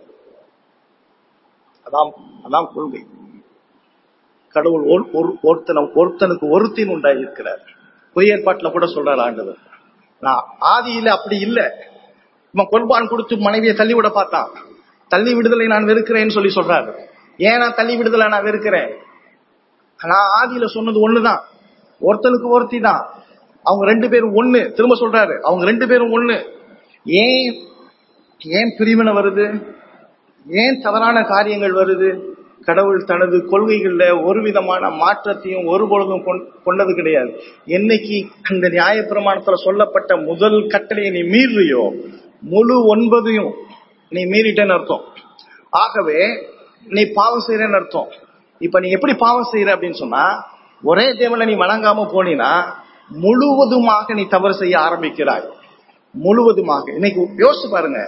அதான் அதான் கொள்கை கடவுள் ஒருத்தன ஒருத்தனுக்கு ஒருத்தின் உண்டாகி இருக்கிறார் புதிய ஏற்பாட்டுல கூட சொல்றாரு ஆண்டவர் நான் ஆதியில அப்படி இல்ல இவன் கொல்பான் கொடுத்து மனைவியை தள்ளி விட பார்த்தான் தள்ளி விடுதலை நான் வெறுக்கிறேன்னு சொல்லி சொல்றாரு ஏன் நான் தள்ளி விடுதலை நான் வெறுக்கிறேன் நான் ஆதியில சொன்னது ஒண்ணுதான் ஒருத்தனுக்கு ஒருத்தி தான் அவங்க ரெண்டு பேரும் ஒண்ணு திரும்ப சொல்றாரு அவங்க ரெண்டு பேரும் ஒண்ணு ஏன் ஏன் பிரிவினை வருது ஏன் தவறான காரியங்கள் வருது கடவுள் தனது கொள்கைகள்ல ஒரு விதமான மாற்றத்தையும் ஒரு பொழுதும் கொண்டது கிடையாது என்னைக்கு அந்த நியாய பிரமாணத்துல சொல்லப்பட்ட முதல் கட்டளையை நீ மீறியோ முழு ஒன்பதையும் நீ மீறிட்டேன்னு அர்த்தம் ஆகவே நீ பாவம் செய்யறேன்னு அர்த்தம் இப்ப நீ எப்படி பாவம் செய்யற அப்படின்னு சொன்னா ஒரே தேவனை நீ வணங்காம போனீன்னா முழுவதுமாக நீ தவறு செய்ய ஆரம்பிக்கிறாய் முழுவதுமாக இன்னைக்கு யோசிச்சு பாருங்க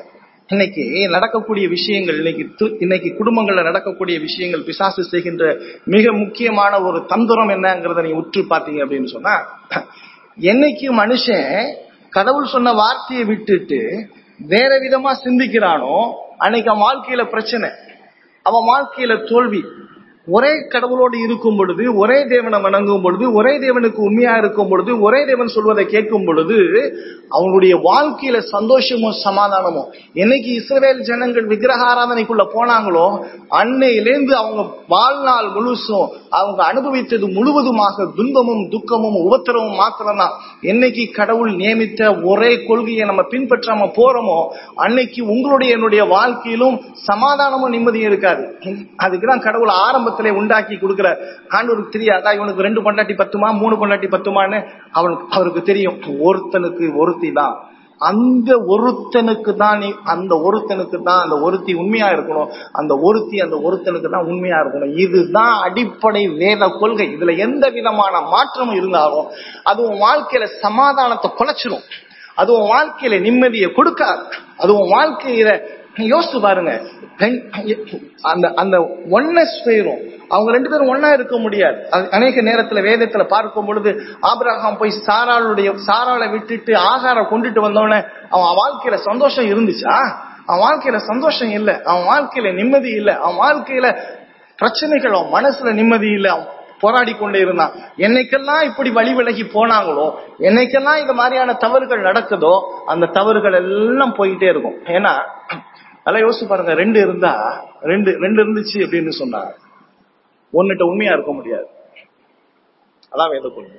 இன்னைக்கு நடக்கக்கூடிய விஷயங்கள் இன்னைக்கு து- இன்னைக்கு குடும்பங்கள்ல நடக்கக்கூடிய விஷயங்கள் பிசாசு செய்கின்ற மிக முக்கியமான ஒரு தந்திரம் என்னங்கிறத நீங்க உற்று பார்த்தீங்க அப்படின்னு சொன்னா என்னைக்கு மனுஷன் கடவுள் சொன்ன வார்த்தையை விட்டுட்டு வேற விதமா சிந்திக்கிறானோ அன்னைக்கு அவன் வாழ்க்கையில பிரச்சனை அவன் வாழ்க்கையில தோல்வி ஒரே கடவுளோடு இருக்கும் பொழுது ஒரே தேவனை வணங்கும் பொழுது ஒரே தேவனுக்கு உண்மையா இருக்கும் பொழுது ஒரே தேவன் சொல்வதை கேட்கும் பொழுது அவனுடைய வாழ்க்கையில சந்தோஷமும் சமாதானமும் என்னைக்கு இஸ்ரவேல் ஜனங்கள் விக்கிரக ஆராதனைக்குள்ள போனாங்களோ அன்னையிலேந்து அவங்க வாழ்நாள் முழுசும் அவங்க அனுபவித்தது முழுவதுமாக துன்பமும் துக்கமும் உபத்திரமும் மாத்திரம்தான் என்னைக்கு கடவுள் நியமித்த ஒரே கொள்கையை நம்ம பின்பற்றாம போறோமோ அன்னைக்கு உங்களுடைய என்னுடைய வாழ்க்கையிலும் சமாதானமும் நிம்மதியும் இருக்காது அதுக்குதான் கடவுள் ஆரம்பத்திலே உண்டாக்கி கொடுக்கிற ஆண்டவருக்கு தெரியாதா இவனுக்கு ரெண்டு பொண்டாட்டி பத்துமா மூணு பொண்டாட்டி பத்துமான்னு அவனுக்கு அவருக்கு தெரியும் ஒருத்தனுக்கு ஒருத்தி தான் அந்த ஒருத்தனுக்கு தான் நீ அந்த ஒருத்தனுக்கு தான் அந்த ஒருத்தி உண்மையா இருக்கணும் அந்த ஒருத்தி அந்த ஒருத்தனுக்கு தான் உண்மையா இருக்கணும் இதுதான் அடிப்படை வேத கொள்கை இதுல எந்த விதமான மாற்றமும் இருந்தாலும் அது உன் வாழ்க்கையில சமாதானத்தை குலைச்சிரும் அது உன் வாழ்க்கையில நிம்மதியை கொடுக்காது அது உன் வாழ்க்கையில நீங்க யோசிச்சு பாருங்க ரெண்- அந்த அந்த ஒன்னஸ் போயிரும் அவங்க ரெண்டு பேரும் ஒன்னா இருக்க முடியாது அது அநேக நேரத்துல வேதத்துல பார்க்கும் பொழுது ஆபிரகாம் போய் சாராளுடைய சாராளை விட்டுட்டு ஆகாரம் கொண்டுட்டு வந்தவன அவன் வாழ்க்கையில சந்தோஷம் இருந்துச்சா அவன் வாழ்க்கையில சந்தோஷம் இல்ல அவன் வாழ்க்கையில நிம்மதி இல்ல அவன் வாழ்க்கையில பிரச்சனைகள் அவன் மனசுல நிம்மதி இல்ல அவன் போராடி கொண்டே இருந்தான் என்னைக்கெல்லாம் இப்படி வழி விலகி போனாங்களோ என்னைக்கெல்லாம் இந்த மாதிரியான தவறுகள் நடக்குதோ அந்த தவறுகள் எல்லாம் போயிட்டே இருக்கும் ஏன்னா நல்லா யோசிச்சு பாருங்க ரெண்டு இருந்தா ரெண்டு ரெண்டு இருந்துச்சு அப்படின்னு சொன்னா ஒன்னுட்ட உண்மையா இருக்க முடியாது அதான் வேத கொள்கை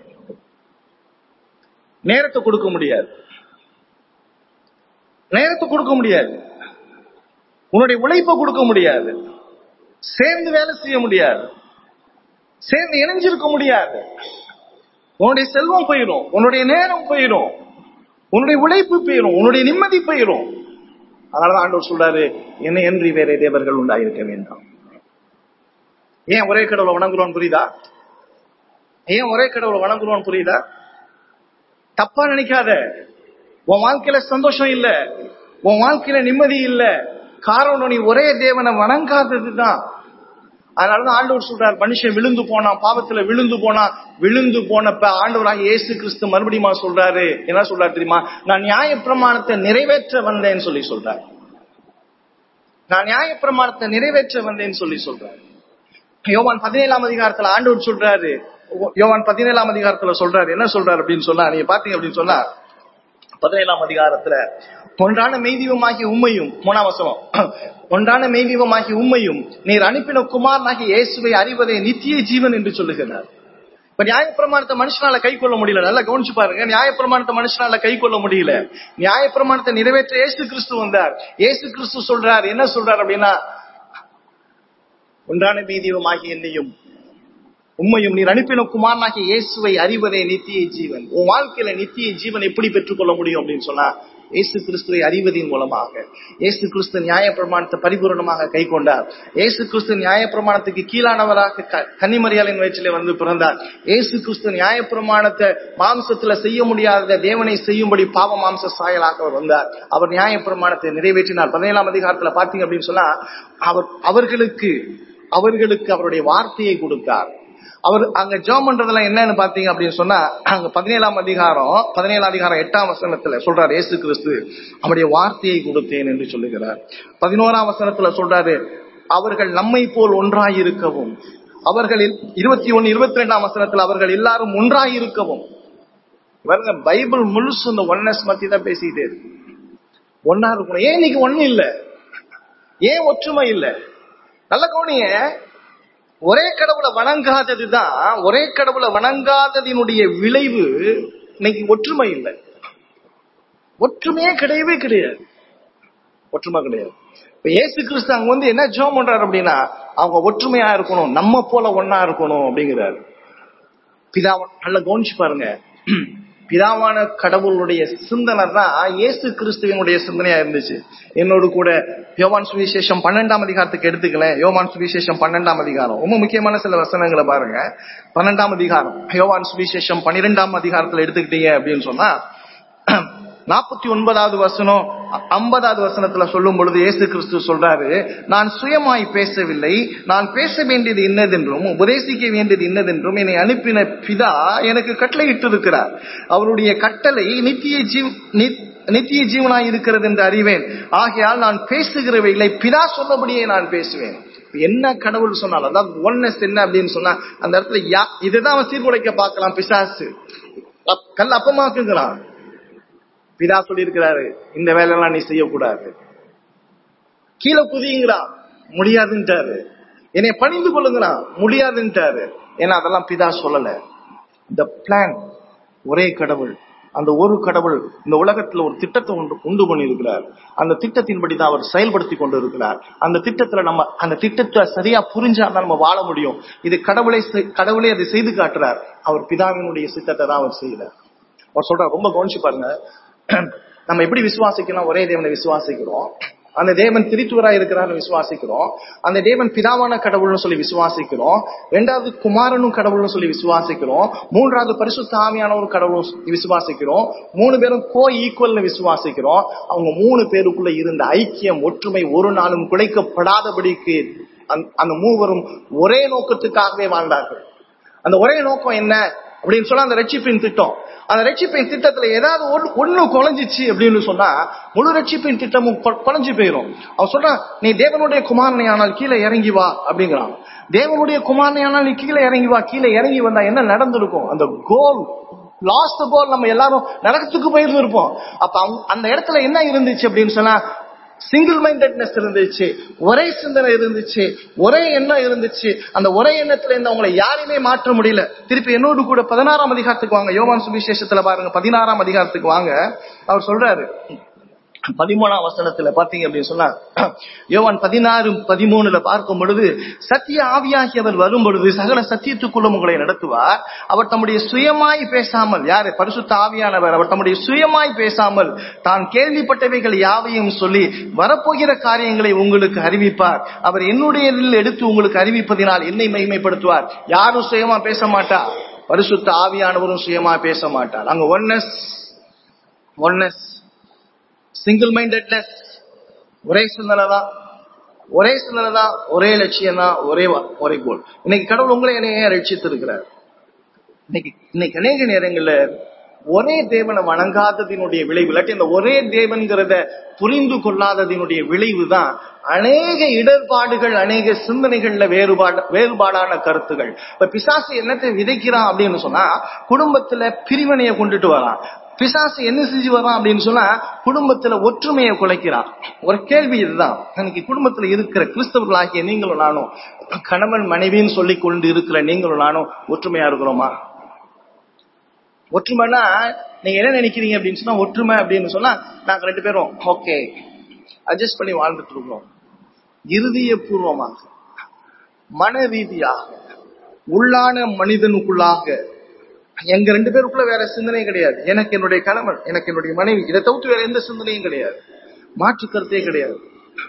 நேரத்தை கொடுக்க முடியாது நேரத்தை கொடுக்க முடியாது உன்னுடைய உழைப்பை கொடுக்க முடியாது சேர்ந்து வேலை செய்ய முடியாது சேர்ந்து இணைஞ்சிருக்க முடியாது உன்னுடைய செல்வம் போயிடும் உன்னுடைய நேரம் போயிடும் உன்னுடைய உழைப்பு போயிடும் உன்னுடைய நிம்மதி போயிடும் அதனாலதான் ஆண்டவர் சொல்றாரு என்ன என்று வேற தேவர்கள் உண்டாயிருக்க வேண்டாம் ஏன் ஒரே கடவுளை வணங்குறோம் புரியுதா ஏன் ஒரே கடவுளை வணங்குறோம் புரியுதா தப்பா நினைக்காத உன் வாழ்க்கையில சந்தோஷம் இல்ல உன் வாழ்க்கையில நிம்மதி இல்ல காரணம் நீ ஒரே தேவனை வணங்காததுதான் அதனாலதான் ஆண்டவர் சொல்றார் மனுஷன் விழுந்து போனான் பாவத்துல விழுந்து போனான் விழுந்து போனப்ப ஆண்டவராக இயேசு கிறிஸ்து மறுபடியும் சொல்றாரு என்ன சொல்றாரு தெரியுமா நான் நியாயப்பிரமாணத்தை நிறைவேற்ற வந்தேன்னு சொல்லி சொல்றார் நான் நியாயப்பிரமாணத்தை நிறைவேற்ற வந்தேன்னு சொல்லி சொல்றாரு யோவான் பதினேழாம் அதிகாரத்துல ஆண்டவர் சொல்றாரு யோவான் பதினேழாம் அதிகாரத்துல சொல்றாரு என்ன சொல்றாரு அப்படின்னு சொன்னா நீங்க பாத்தீங்க அப்படின்னு சொன்னா பதினேழாம் அதிகாரத்துல ஒன்றான மெய்தீவமாகிய உண்மையும் மூணாம் வசனம் ஒன்றான மெய்தீவமாகிய உண்மையும் நீர் அனுப்பின குமாரனாகிய இயேசுவை அறிவதே நித்திய ஜீவன் என்று சொல்லுகிறார் இப்ப நியாயப்பிரமாணத்தை மனுஷனால கை கொள்ள முடியல நல்லா கவனிச்சு பாருங்க நியாயப்பிரமாணத்தை மனுஷனால கை கொள்ள முடியல நியாயப்பிரமாணத்தை நிறைவேற்ற இயேசு கிறிஸ்து வந்தார் இயேசு கிறிஸ்து சொல்றார் என்ன சொல்றார் அப்படின்னா ஒன்றான மெய்தீவமாகிய என்னையும் உண்மையும் நீர் அனுப்பின குமாரனாகிய இயேசுவை அறிவதே நித்திய ஜீவன் உன் வாழ்க்கையில நித்திய ஜீவன் எப்படி பெற்றுக்கொள்ள முடியும் அப்படின்னு சொன்னா இயேசு கிறிஸ்துவை அறிவதின் மூலமாக இயேசு கிறிஸ்து நியாயப்பிரமாணத்தை பரிபூரணமாக கை கொண்டார் இயேசு கிறிஸ்து நியாயப்பிரமாணத்துக்கு கீழானவராக க- கன்னிமரியாளின் வயிற்றிலே வந்து பிறந்தார் இயேசு கிறிஸ்து நியாயப்பிரமாணத்தை மாம்சத்துல செய்ய முடியாத தேவனை செய்யும்படி பாவ மாம்ச சாயலாக அவர் வந்தார் அவர் நியாயப்பிரமாணத்தை நிறைவேற்றினார் பதினேழாம் அதிகாரத்துல பாத்தீங்க அப்படின்னு சொன்னா அவர் அவர்களுக்கு அவர்களுக்கு அவருடைய வார்த்தையை கொடுத்தார் அவர் அங்க ஜோம் பண்றதுல என்னன்னு பாத்தீங்க அப்படின்னு சொன்னா அங்க பதினேழாம் அதிகாரம் பதினேழாம் அதிகாரம் எட்டாம் வசனத்துல சொல்றாரு இயேசு கிறிஸ்து அவருடைய வார்த்தையை கொடுத்தேன் என்று சொல்லுகிறார் பதினோராம் வசனத்துல சொல்றாரு அவர்கள் நம்மை போல் ஒன்றாயிருக்கவும் அவர்களில் இருபத்தி ஒன்னு இருபத்தி ரெண்டாம் வசனத்துல அவர்கள் எல்லாரும் ஒன்றாயிருக்கவும் பாருங்க பைபிள் முழுசு இந்த ஒன்னஸ் பத்தி தான் பேசிக்கிட்டே இருக்கு ஒன்னா இருக்கணும் ஏன் இன்னைக்கு ஒண்ணு இல்ல ஏன் ஒற்றுமை இல்ல நல்ல கவனிய ஒரே கடவுளை வணங்காததுதான் ஒரே கடவுளை வணங்காததினுடைய விளைவு இன்னைக்கு ஒற்றுமை இல்லை ஒற்றுமையே கிடையவே கிடையாது ஒற்றுமை கிடையாது இப்ப இயேசு கிறிஸ்து அங்க வந்து என்ன ஜோம் பண்றாரு அப்படின்னா அவங்க ஒற்றுமையா இருக்கணும் நம்ம போல ஒன்னா இருக்கணும் அப்படிங்கிறாரு பிதாவ நல்ல கவனிச்சு பாருங்க பிதாவான கடவுளுடைய சிந்தனை தான் இயேசு கிறிஸ்துவனுடைய சிந்தனையா இருந்துச்சு என்னோடு கூட யோவான் சுவிசேஷம் பன்னெண்டாம் அதிகாரத்துக்கு எடுத்துக்கல யோவான் சுவிசேஷம் பன்னெண்டாம் அதிகாரம் ரொம்ப முக்கியமான சில வசனங்களை பாருங்க பன்னெண்டாம் அதிகாரம் யோவான் சுவிசேஷம் பன்னிரெண்டாம் அதிகாரத்துல எடுத்துக்கிட்டீங்க அப்படின்னு சொன்னா நாற்பத்தி ஒன்பதாவது வசனம் ஐம்பதாவது வசனத்துல சொல்லும் பொழுது இயேசு கிறிஸ்து சொல்றாரு நான் சுயமாய் பேசவில்லை நான் பேச வேண்டியது இன்னதென்றும் உபதேசிக்க வேண்டியது இன்னதென்றும் என்னை அனுப்பின பிதா எனக்கு கட்டளையிட்டு இருக்கிறார் அவருடைய கட்டளை நித்திய ஜீவ் நித்- நித்திய ஜீவனாய் இருக்கிறது என்று அறிவேன் ஆகையால் நான் பேசுகிறவைகளை பிதா சொன்னபடியே நான் பேசுவேன் இப்ப என்ன கடவுள் சொன்னாலும் அதாவது ஒன்னஸ் என்ன அப்படின்னு சொன்னா அந்த இடத்துல யா இதுதான் அவன் சீர்குலைக்க பார்க்கலாம் பிசாசு அப்- கல் அப்பமாக்குங்கிறான் பிதா சொல்லியிருக்கிறாரு இந்த வேலையெல்லாம் நீ செய்யக்கூடாது கீழே குதிங்கிறான் முடியாதுன்ட்டாரு என்னை பணிந்து கொள்ளுங்கிறான் முடியாதுன்ட்டாரு ஏன்னா அதெல்லாம் பிதா சொல்லல இந்த பிளான் ஒரே கடவுள் அந்த ஒரு கடவுள் இந்த உலகத்துல ஒரு திட்டத்தை உண்டு உண்டு பண்ணியிருக்கிறார் அந்த திட்டத்தின்படி தான் அவர் செயல்படுத்தி கொண்டு இருக்கிறார் அந்த திட்டத்துல நம்ம அந்த திட்டத்தை சரியா புரிஞ்சாதான் நம்ம வாழ முடியும் இது கடவுளை செய்- கடவுளே அதை செய்து காட்டுறார் அவர் பிதாவினுடைய சித்தத்தை தான் அவர் செய்யறார் அவர் சொல்றார் ரொம்ப கவனிச்சு பாருங்க நம்ம எப்படி விசுவாசிக்கிறோம் ஒரே தேவனை விசுவாசிக்கிறோம் அந்த தேவன் திரித்துவரா இருக்கிறார்னு விசுவாசிக்கிறோம் அந்த தேவன் பிதாவான கடவுள்னு சொல்லி விசுவாசிக்கிறோம் ரெண்டாவது குமாரனும் கடவுள்னு சொல்லி விசுவாசிக்கிறோம் மூன்றாவது பரிசுத்த ஆவியானவர் கடவுளும் விசுவாசிக்கிறோம் மூணு பேரும் கோ ஈக்குவல்னு விசுவாசிக்கிறோம் அவங்க மூணு பேருக்குள்ள இருந்த ஐக்கியம் ஒற்றுமை ஒரு நாளும் குலைக்கப்படாதபடிக்கு அந்த- அந்த மூவரும் ஒரே நோக்கத்துக்காகவே வாழ்ந்தார்கள் அந்த ஒரே நோக்கம் என்ன அப்படின்னு சொன்னா அந்த ரட்சிப்பின் திட்டம் அந்த ரட்சிப்பின் திட்டத்துல ஏதாவது ஒண்ணு ஒண்ணு குறைஞ்சிச்சு அப்படின்னு சொன்னா முழு ரட்சிப்பின் திட்டமும் கொ- குறைஞ்சு போயிரும் அவன் சொல்றான் நீ தேவனுடைய குமாரனை ஆனால் கீழே இறங்கி வா அப்படிங்கிறான் தேவனுடைய குமாரனை ஆனால் நீ கீழே இறங்கி வா கீழே இறங்கி வந்தா என்ன நடந்திருக்கும் அந்த கோல் லாஸ்ட் கோல் நம்ம எல்லாரும் நரகத்துக்கு போயிருந்திருப்போம் அப்ப அவங்க- அந்த இடத்துல என்ன இருந்துச்சு அப்படின்னு சொன்னா சிங்கிள் மைண்டட்னஸ் இருந்துச்சு ஒரே சிந்தனை இருந்துச்சு ஒரே எண்ணம் இருந்துச்சு அந்த ஒரே எண்ணத்துல இருந்து அவங்களை யாரையுமே மாற்ற முடியல திருப்பி என்னோடு கூட பதினாறாம் அதிகாரத்துக்கு வாங்க யோவான் சுவிசேஷத்துல பாருங்க பதினாறாம் அதிகாரத்துக்கு வாங்க அவர் சொல்றாரு பதிமூணாம் வசனத்துல பாத்தீங்க அப்படின்னு சொன்னா யோவான் பதினாறு பதிமூணுல பார்க்கும் பொழுது சத்திய ஆவியாகியவர் வரும் பொழுது சகல சத்தியத்துக்குள்ளும் உங்களை நடத்துவார் அவர் தம்முடைய சுயமாய் பேசாமல் யாரு பரிசுத்த ஆவியானவர் அவர் தம்முடைய சுயமாய் பேசாமல் தான் கேள்விப்பட்டவைகள் யாவையும் சொல்லி வரப்போகிற காரியங்களை உங்களுக்கு அறிவிப்பார் அவர் என்னுடைய எடுத்து உங்களுக்கு அறிவிப்பதினால் என்னை மகிமைப்படுத்துவார் யாரும் சுயமா பேச மாட்டார் பரிசுத்த ஆவியானவரும் சுயமா பேச மாட்டார் அங்க ஒன்னஸ் ஒன்னஸ் சிங்கிள் மைண்டட்னஸ் ஒரே சிந்தனை தான் ஒரே சிந்தனை தான் ஒரே லட்சியம் தான் ஒரே வா- ஒரே கோல் இன்னைக்கு கடவுள் உங்களை என்னையே ரட்சித்து இருக்கிறார் இன்னைக்கு இன்னைக்கு அநேக நேரங்கள்ல ஒரே தேவனை வணங்காததினுடைய விளைவு இல்லாட்டி அந்த ஒரே தேவன்கிறத புரிந்து கொள்ளாததினுடைய விளைவு தான் அநேக இடர்பாடுகள் அநேக சிந்தனைகள்ல வேறுபாடு வேறுபாடான கருத்துகள் இப்ப பிசாசு என்னத்தை விதைக்கிறான் அப்படின்னு சொன்னா குடும்பத்துல பிரிவினையை கொண்டுட்டு வரான் பிசாசு என்ன செஞ்சு வரான் அப்படின்னு சொன்னா குடும்பத்துல ஒற்றுமையை குலைக்கிறான் ஒரு கேள்வி இதுதான் இன்னைக்கு குடும்பத்துல இருக்கிற கிறிஸ்தவர்களாகிய நீங்களும் நானும் கணவன் மனைவின்னு சொல்லிக் கொண்டு இருக்கிற நீங்களும் நானும் ஒற்றுமையா இருக்கிறோமா ஒற்றுமைனா நீங்க என்ன நினைக்கிறீங்க அப்படின்னு சொன்னா ஒற்றுமை அப்படின்னு சொன்னா நாங்க ரெண்டு பேரும் ஓகே அட்ஜஸ்ட் பண்ணி வாழ்ந்துட்டு இருக்கோம் இருதய பூர்வமாக மன ரீதியாக உள்ளான மனிதனுக்குள்ளாக எங்க ரெண்டு பேருக்குள்ள வேற சிந்தனை கிடையாது எனக்கு என்னுடைய கணவன் எனக்கு என்னுடைய மனைவி இதை தவிர்த்து வேற எந்த சிந்தனையும் கிடையாது மாற்று கருத்தே கிடையாது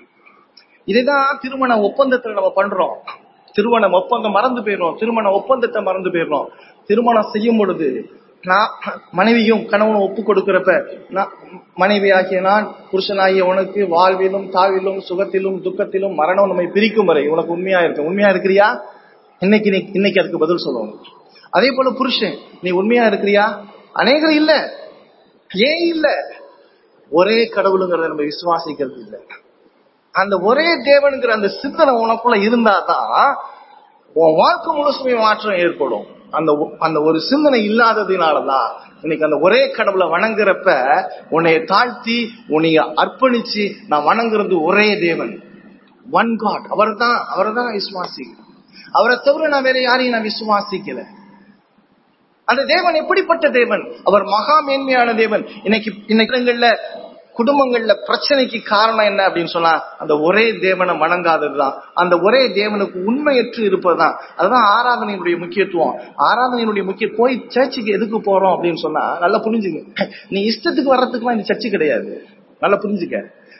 இதுதான் திருமண ஒப்பந்தத்துல நம்ம பண்றோம் திருமண ஒப்பந்தம் மறந்து போயிடுறோம் திருமண ஒப்பந்தத்தை மறந்து போயிடுறோம் திருமணம் செய்யும் பொழுது நான் மனைவியும் கணவனும் ஒப்பு கொடுக்கிறப்ப நான் மனைவியாகிய நான் புருஷனாகிய உனக்கு வாழ்விலும் தாவிலும் சுகத்திலும் துக்கத்திலும் மரணம் நம்மை பிரிக்கும் வரை உனக்கு உண்மையா இருக்கு உண்மையா இருக்கிறியா இன்னைக்கு நீ இன்னைக்கு அதுக்கு பதில் சொல்லணும் அதே போல புருஷன் நீ உண்மையா இருக்கிறியா அநேகர் இல்ல ஏன் இல்ல ஒரே கடவுளுங்கிறத நம்ம விசுவாசிக்கிறது இல்ல அந்த ஒரே தேவனுங்கிற அந்த சிந்தனை உனக்குள்ள இருந்தாதான் உன் வாழ்க்கை முழுசுமே மாற்றம் ஏற்படும் அந்த ஒ- அந்த ஒரு சிந்தனை இல்லாததுனாலதான் இன்னைக்கு அந்த ஒரே கடவுளை வணங்குறப்ப உன்னை தாழ்த்தி உன்னை அர்ப்பணிச்சு நான் வணங்குறது ஒரே தேவன் ஒன் காட் அவர் தான் அவரை தான் விசுவாசிக்கிறேன் அவரை தவிர நான் வேற யாரையும் நான் விசுவாசிக்கல அந்த தேவன் எப்படிப்பட்ட தேவன் அவர் மகா மேன்மையான தேவன் இன்னைக்கு இன்னைக்கு இடங்கள்ல குடும்பங்கள்ல பிரச்சனைக்கு காரணம் என்ன அப்படின்னு சொன்னா அந்த ஒரே தேவனை வணங்காததுதான் அந்த ஒரே தேவனுக்கு உண்மையற்று இருப்பதுதான் அதுதான் ஆராதனையினுடைய முக்கியத்துவம் ஆராதனையினுடைய முக்கிய போய் சர்ச்சுக்கு எதுக்கு போறோம் அப்படின்னு சொன்னா நல்லா புரிஞ்சுங்க நீ இஷ்டத்துக்கு வர்றதுக்குலாம் இந்த சர்ச்சு கிடையாது நல்லா புரிஞ்சுக்க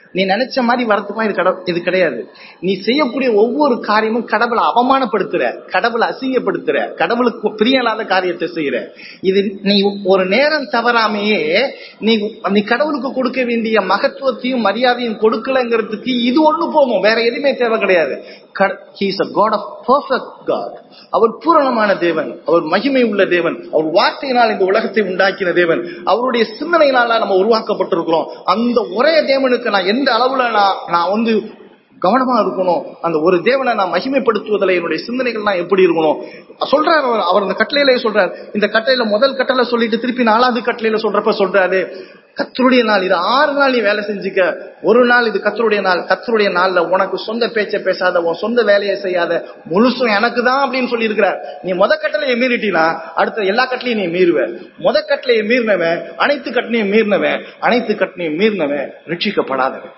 நீ நினைச்ச மாதிரி வரத்துமா இது கட இது கிடையாது நீ செய்யக்கூடிய ஒவ்வொரு காரியமும் கடவுளை அவமானப்படுத்துற கடவுளை அசிங்கப்படுத்துற கடவுளுக்கு பிரியலாத காரியத்தை செய்யற இது நீ ஒரு நேரம் தவறாமையே நீ நீ கடவுளுக்கு கொடுக்க வேண்டிய மகத்துவத்தையும் மரியாதையும் கொடுக்கலங்கிறதுக்கு இது ஒண்ணு போகும் வேற எதுவுமே தேவை கிடையாது he's a God of perfect God அவர் பூரணமான தேவன் அவர் மகிமை உள்ள தேவன் அவர் வார்த்தையினால் இந்த உலகத்தை உண்டாக்கின தேவன் அவருடைய சிந்தனையினால நம்ம உருவாக்கப்பட்டிருக்கிறோம் அந்த ஒரே தேவனுக்கு நான் எந்த அளவுல நான் நான் வந்து கவனமா இருக்கணும் அந்த ஒரு தேவனை நான் மகிமைப்படுத்துவதில் என்னுடைய சிந்தனைகள்லாம் எப்படி இருக்கணும் சொல்றாரு அவர் அவர் அந்த கட்டளையிலே சொல்றாரு இந்த கட்டளையில முதல் கட்டளை சொல்லிட்டு திருப்பி நாலாவது கட்டளையில சொல்றப்ப சொல்றாரு கத்தருடைய நாள் இது ஆறு நாள் நீ வேலை செஞ்சுக்க ஒரு நாள் இது கத்தருடைய நாள் கத்தருடைய நாள்ல உனக்கு சொந்த பேச்சை பேசாத உன் சொந்த வேலையை செய்யாத முழுசும் எனக்கு தான் அப்படின்னு சொல்லி இருக்கிறார் நீ முத கட்டளையை மீறிட்டீனா அடுத்த எல்லா கட்டளையும் நீ மீறுவ முத கட்டளையை மீறினவன் அனைத்து கட்டளையும் மீறினவன் அனைத்து கட்டளையும் மீறினவன் ரட்சிக்கப்படாதவன்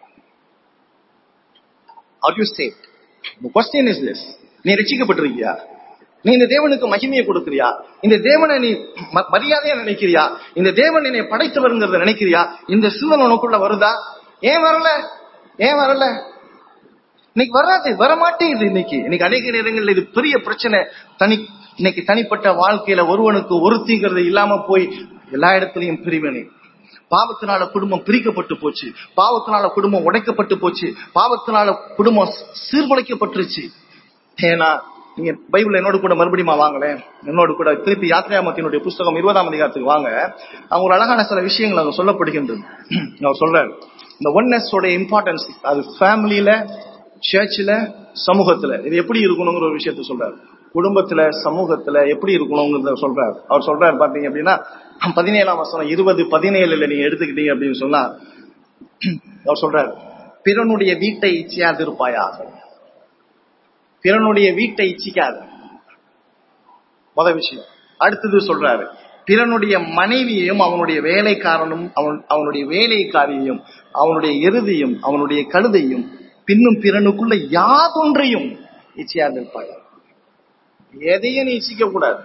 are you save question is this நீ ரட்சிக்கப்பட்டிருக்கியா நீ இந்த தேவனுக்கு மகிமையை கொடுக்கிறியா இந்த தேவனை நீ ம- மரியாதையா நினைக்கிறியா இந்த தேவன் என்னை படைத்தவருங்கிறத நினைக்கிறியா இந்த சிந்தனை உனக்குள்ள வருதா ஏன் வரல ஏன் வரல இன்னைக்கு வராது வரமாட்டேங்குது இன்னைக்கு இன்னைக்கு அநேக நேரங்கள்ல இது பெரிய பிரச்சனை தனி இன்னைக்கு தனிப்பட்ட வாழ்க்கையில ஒருவனுக்கு ஒருத்திங்கிறது இல்லாம போய் எல்லா இடத்துலயும் பிரிவினை பாவத்தினால குடும்பம் பிரிக்கப்பட்டு போச்சு பாவத்தினால குடும்பம் உடைக்கப்பட்டு போச்சு பாவத்தினால குடும்பம் சீர்குலைக்கப்பட்டுருச்சு ஏன்னா நீங்க பைபிள் என்னோட கூட மறுபடியும் வாங்களேன் என்னோட கூட திருப்பி யாத்திராமத்தினுடைய புஸ்தகம் இருபதாம் அதிகாரத்துக்கு வாங்க அவங்க ஒரு அழகான சில விஷயங்கள் அங்க சொல்லப்படுகின்றது அவர் சொல்றாரு இந்த ஒன்னஸோட இம்பார்ட்டன்ஸ் அது ஃபேமிலியில சர்ச்சில் சமூகத்துல இது எப்படி இருக்கணுங்கிற ஒரு விஷயத்த சொல்றாரு குடும்பத்துல சமூகத்துல எப்படி இருக்கணுங்கிறத சொல்றாரு அவர் சொல்றாரு பாத்தீங்க அப்படின்னா பதினேழாம் வசனம் இருபது பதினேழுல நீங்க எடுத்துக்கிட்டீங்க அப்படின்னு சொன்னா அவர் சொல்றாரு பிறனுடைய வீட்டை இச்சையாதிருப்பாயாக பிறனுடைய வீட்டை இச்சிக்காது முத விஷயம் அடுத்தது சொல்றாரு பிறனுடைய மனைவியையும் அவனுடைய வேலைக்காரனும் அவன் அவனுடைய வேலைக்காரியையும் அவனுடைய எருதியும் அவனுடைய கழுதையும் பின்னும் பிறனுக்குள்ள யாதொன்றையும் இச்சையாதிருப்பாய் எதையும் நீ இச்சிக்க கூடாது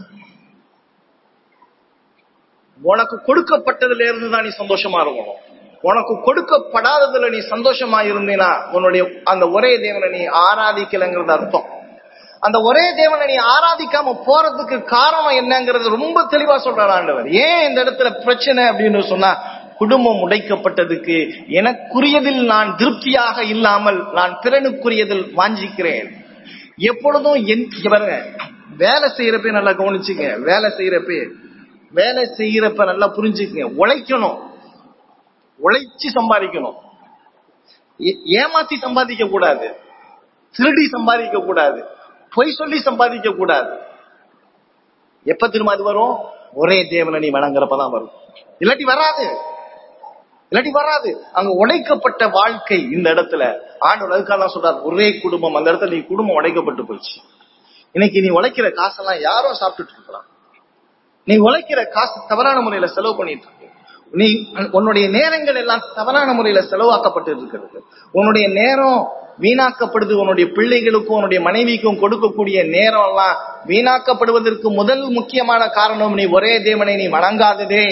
உனக்கு கொடுக்கப்பட்டதுல இருந்து தான் நீ சந்தோஷமா இருக்கணும் உனக்கு கொடுக்கப்படாததுல நீ சந்தோஷமா இருந்தீனா உன்னுடைய அந்த ஒரே தேவனை நீ ஆராதிக்கலைங்கிறது அர்த்தம் அந்த ஒரே தேவனை நீ ஆராதிக்காம போறதுக்கு காரணம் என்னங்கிறது ரொம்ப தெளிவா சொல்றார் ஆண்டவர் ஏன் இந்த இடத்துல பிரச்சனை அப்படின்னு சொன்னா குடும்பம் உடைக்கப்பட்டதுக்கு எனக்குரியதில் நான் திருப்தியாக இல்லாமல் நான் பிறனுக்குரியதில் வாஞ்சிக்கிறேன் எப்பொழுதும் என் இங்க பாருங்க வேலை செய்யறப்ப நல்லா கவனிச்சுங்க வேலை செய்யறப்ப வேலை செய்யறப்ப நல்லா புரிஞ்சுக்கங்க உழைக்கணும் உழைச்சு சம்பாதிக்கணும் ஏ- ஏமாத்தி சம்பாதிக்க கூடாது திருடி சம்பாதிக்க கூடாது பொய் சொல்லி சம்பாதிக்க கூடாது எப்ப திரும்ப அது வரும் ஒரே தேவனை நீ வணங்குறப்பதான் வரும் இல்லாட்டி வராது இல்லாட்டி வராது அங்க உடைக்கப்பட்ட வாழ்க்கை இந்த இடத்துல ஆண்டவர் அதுக்காக சொல்றார் ஒரே குடும்பம் அந்த இடத்துல நீ குடும்பம் உடைக்கப்பட்டு போயிடுச்சு இன்னைக்கு நீ உழைக்கிற காசெல்லாம் யாரோ சாப்பிட்டுட்டு இருக்கலாம் நீ உழைக்கிற காசு தவறான முறையில செலவு பண்ணிட்டு இருக்க நீ உன்னுடைய நேரங்கள் எல்லாம் தவறான முறையில செலவாக்கப்பட்டு இருக்கிறது உன்னுடைய நேரம் வீணாக்கப்படுது உன்னுடைய பிள்ளைகளுக்கும் உன்னுடைய மனைவிக்கும் கொடுக்கக்கூடிய நேரம் எல்லாம் வீணாக்கப்படுவதற்கு முதல் முக்கியமான காரணம் நீ ஒரே தேவனை நீ வணங்காததே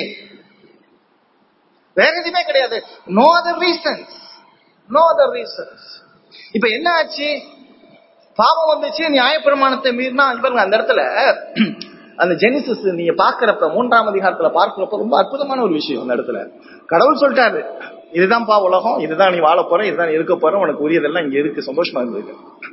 வேற எதுவுமே கிடையாது no other reasons no other reasons இப்ப என்ன ஆச்சு பாவம் வந்துச்சு நியாயப்பிரமாணத்தை மீறினா இவங்க அந்த இடத்துல அந்த ஜெனிசிஸ் நீங்க பாக்குறப்ப மூன்றாம் அதிகாரத்துல பார்க்கிறப்ப ரொம்ப அற்புதமான ஒரு விஷயம் அந்த இடத்துல கடவுள் சொல்லிட்டாரு இதுதான்ப்பா உலகம் இதுதான் நீ வாழ போற இதுதான் நீ இருக்க போற உனக்கு உரியதெல்லாம் இங்க இருக்கு சந்தோஷமா இருந்திருக்கு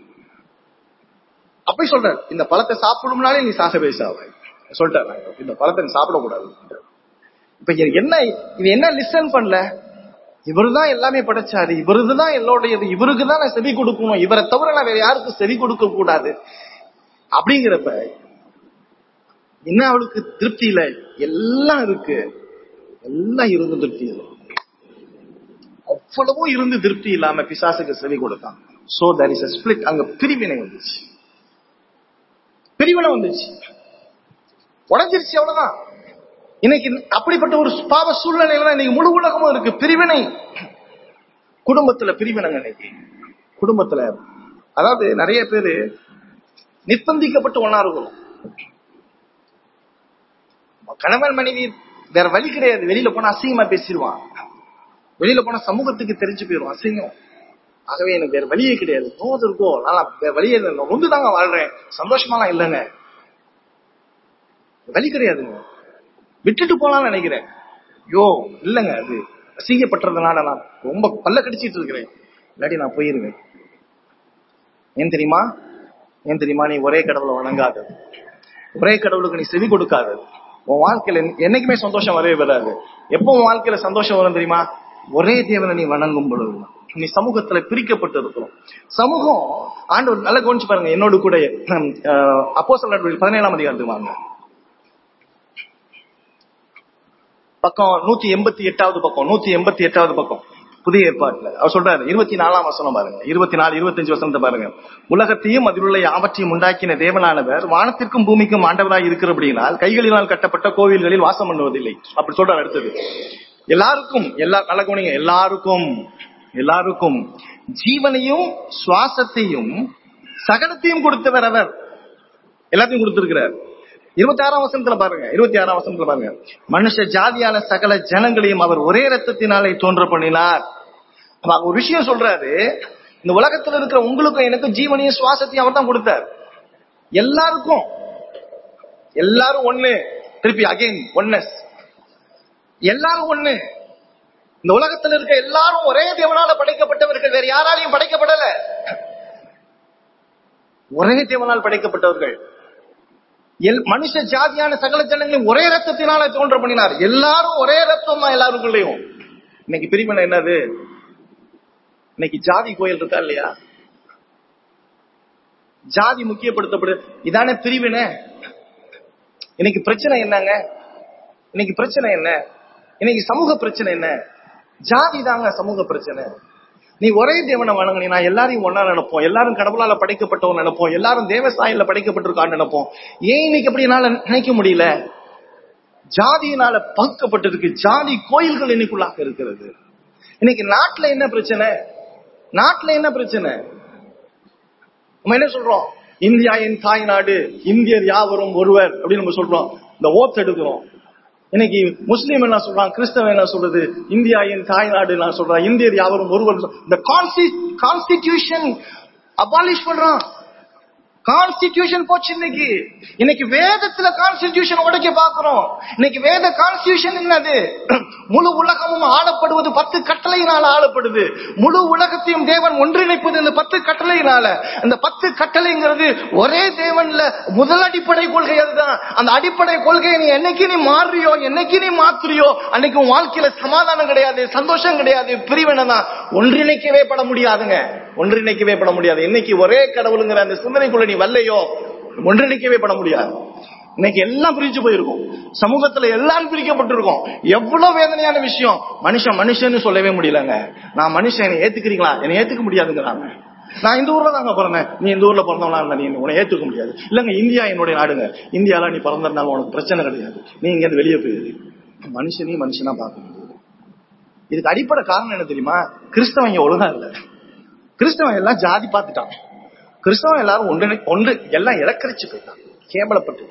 அப்படி சொல்றாரு இந்த பழத்தை சாப்பிடும்னாலே நீ சாக பேசாவ சொல்லிட்டாரு இந்த பழத்தை நீ சாப்பிடக்கூடாது இப்ப இங்க என்ன இது என்ன லிசன் பண்ணல இவருதான் எல்லாமே படைச்சாரு இவருதான் எல்லோடையது இவருக்கு தான் நான் செவி கொடுக்கணும் இவரை தவிர நான் வேற யாருக்கும் செவி கொடுக்க கூடாது அப்படிங்கிறப்ப என்ன அவளுக்கு திருப்தி இல்ல எல்லாம் இருக்கு எல்லாம் இருந்து திருப்தி இல்லை அவ்வளவும் இருந்து திருப்தி இல்லாம பிசாசுக்கு செவி கொடுத்தான் சோ தர் இஸ் ஸ்பிளிட் அங்க பிரிவினை வந்துச்சு பிரிவினை வந்துச்சு உடஞ்சிருச்சு அவ்வளவுதான் இன்னைக்கு அப்படிப்பட்ட ஒரு பாவ சூழ்நிலையில தான் இன்னைக்கு முழு உலகமும் இருக்கு பிரிவினை குடும்பத்துல பிரிவினைங்க இன்னைக்கு குடும்பத்துல அதாவது நிறைய பேரு நிர்பந்திக்கப்பட்டு ஒன்னா இருக்கிறோம் கணவன் மனைவி வேற வழி கிடையாது வெளியில போனா அசிங்கமா பேசிடுவான் வெளியில போனா சமூகத்துக்கு தெரிஞ்சு போயிடும் அசிங்கம் ஆகவே எனக்கு வேற வழியே கிடையாது நோது இருக்கோ நான் வேற வழியே இல்லை நொந்து தாங்க வாழ்றேன் சந்தோஷமாலாம் இல்லைங்க வழி கிடையாதுங்க விட்டுட்டு போலாம்னு நினைக்கிறேன் யோ இல்லைங்க அது அசிங்கப்பட்டதுனால நான் ரொம்ப பல்ல கடிச்சிட்டு இருக்கிறேன் இல்லாட்டி நான் போயிருவேன் ஏன் தெரியுமா ஏன் தெரியுமா நீ ஒரே கடவுளை வணங்காத ஒரே கடவுளுக்கு நீ செவி கொடுக்காத உன் வாழ்க்கையில என்னைக்குமே சந்தோஷம் வரவே வராது எப்போ உன் வாழ்க்கையில சந்தோஷம் வரும் தெரியுமா ஒரே தேவனை நீ வணங்கும் பொழுது நீ சமூகத்துல பிரிக்கப்பட்டு இருக்கிறோம் சமூகம் ஆண்டவர் நல்லா கவனிச்சு பாருங்க என்னோடு கூட அப்போ சொல்ல பதினேழாம் அதிகாரத்துக்கு வாங்க பக்கம் நூத்தி எண்பத்தி எட்டாவது பக்கம் நூத்தி எண்பத்தி எட்டாவது பக்கம் புதிய ஏற்பாட்டுல அவர் சொல்றாரு இருபத்தி நாலாம் வசனம் பாருங்க இருபத்தி நாலு இருபத்தஞ்சு வசனத்தை பாருங்க உலகத்தையும் அதில் உள்ள யாவற்றையும் உண்டாக்கின தேவனானவர் வானத்திற்கும் பூமிக்கும் ஆண்டவராய் இருக்கிறபடியினால் கைகளினால் கட்டப்பட்ட கோவில்களில் வாசம் பண்ணுவதில்லை அப்படி சொல்றாரு அடுத்தது எல்லாருக்கும் எல்லா நல்ல கவனிங்க எல்லாருக்கும் எல்லாருக்கும் ஜீவனையும் சுவாசத்தையும் சகலத்தையும் கொடுத்தவர் அவர் எல்லாத்தையும் கொடுத்திருக்கிறார் இருபத்தி ஆறாம் வசனத்துல பாருங்க இருபத்தி ஆறாம் வசனத்துல பாருங்க மனுஷ ஜாதியான சகல ஜனங்களையும் அவர் ஒரே ரத்தத்தினாலே தோன்ற பண்ணினார் அப்ப ஒரு விஷயம் சொல்றாரு இந்த உலகத்துல இருக்கிற உங்களுக்கும் எனக்கும் ஜீவனையும் சுவாசத்தையும் அவர் தான் கொடுத்தார் எல்லாருக்கும் எல்லாரும் ஒண்ணு திருப்பி அகைன் ஒன்னஸ் எல்லாரும் ஒண்ணு இந்த உலகத்துல இருக்க எல்லாரும் ஒரே தேவனால படைக்கப்பட்டவர்கள் வேற யாராலையும் படைக்கப்படல ஒரே தேவனால் படைக்கப்பட்டவர்கள் மனுஷ ஜாதியான சகல ஜனங்களையும் ஒரே ரத்தத்தினால தோன்ற பண்ணினார் எல்லாரும் ஒரே ரத்தம் தான் எல்லாருக்குள்ளயும் இன்னைக்கு பிரிவினை என்னது இன்னைக்கு ஜாதி கோயில் இருக்கா இல்லையா ஜாதி முக்கியப்படுத்தப்படு இதானே பிரிவினை இன்னைக்கு பிரச்சனை என்னங்க இன்னைக்கு பிரச்சனை என்ன இன்னைக்கு சமூக பிரச்சனை என்ன ஜாதி தாங்க சமூக பிரச்சனை நீ ஒரே தேவனை வணங்கினி நான் எல்லாரையும் ஒன்னா நினைப்போம் எல்லாரும் கடவுளால படைக்கப்பட்டவன் நினைப்போம் எல்லாரும் தேவசாயில படைக்கப்பட்டிருக்கான்னு நினைப்போம் ஏன் இன்னைக்கு அப்படி என்னால நினைக்க முடியல ஜாதியினால பகுக்கப்பட்டிருக்கு ஜாதி கோயில்கள் இன்னைக்குள்ளாக இருக்கிறது இன்னைக்கு நாட்டுல என்ன பிரச்சனை நாட்டுல என்ன பிரச்சனை நம்ம என்ன சொல்றோம் இந்தியா என் தாய் நாடு இந்தியர் யாவரும் ஒருவர் அப்படின்னு நம்ம சொல்றோம் இந்த ஓத் எடுக்கிறோம் இன்னைக்கு முஸ்லீம் என்ன சொல்றான் கிறிஸ்தவன் என்ன சொல்றது இந்தியா என் தாய்நாடு நான் சொல்றான் இந்தியர் யாவரும் ஒருவர் இந்த கான்ஸ்டிடியூஷன் அபாலிஷ் பண்றான் கான்ஸ்டிடியூஷன் போச்சு இன்னைக்கு இன்னைக்கு வேதத்துல கான்ஸ்டிடியூஷன் உடைக்க பாக்குறோம் இன்னைக்கு வேத கான்ஸ்டிடியூஷன் என்னது முழு உலகமும் ஆளப்படுவது பத்து கட்டளையினால ஆளப்படுது முழு உலகத்தையும் தேவன் ஒன்றிணைப்பது இந்த பத்து கட்டளையினால அந்த பத்து கட்டளைங்கிறது ஒரே தேவன்ல முதல் அடிப்படை கொள்கை அதுதான் அந்த அடிப்படை கொள்கையை நீ என்னைக்கு நீ மாறுறியோ என்னைக்கு நீ மாத்துறியோ அன்னைக்கு உன் வாழ்க்கையில சமாதானம் கிடையாது சந்தோஷம் கிடையாது பிரிவினை தான் ஒன்றிணைக்கவே பட முடியாதுங்க ஒன்றிணைக்கவே பட முடியாது இன்னைக்கு ஒரே கடவுளுங்கிற அந்த சிந்தனைக்குள்ள நீ வரலையோ ஒன்றிணைக்கவே பட முடியாது இன்னைக்கு எல்லாம் பிரிச்சு போயிருக்கும் சமூகத்துல எல்லாரும் பிரிக்கப்பட்டிருக்கோம் எவ்வளவு வேதனையான விஷயம் மனுஷன் மனுஷன்னு சொல்லவே முடியலங்க நான் மனுஷன் என்னை ஏத்துக்கிறீங்களா என்னை ஏத்துக்க முடியாதுங்கிறாங்க நான் இந்த ஊர்ல தாங்க பிறந்தேன் நீ இந்த ஊர்ல பிறந்தவனா இருந்தா நீ உன்னை ஏத்துக்க முடியாது இல்லங்க இந்தியா என்னுடைய நாடுங்க இந்தியால நீ பிறந்திருந்தாலும் உனக்கு பிரச்சனை கிடையாது நீ இங்க இருந்து வெளியே போயிரு மனுஷனையும் மனுஷனா பார்க்க முடியாது இதுக்கு அடிப்படை காரணம் என்ன தெரியுமா கிறிஸ்தவன் இங்க ஒழுங்கா இல்ல கிறிஸ்தவன் எல்லாம் ஜாதி பார்த்துட்டான் கிறிஸ்தவன் எல்லாரும் ஒன்று ஒன்று எல்லாம் இலக்கரிச்சு போயிட்டான் கேவலப்பட்டு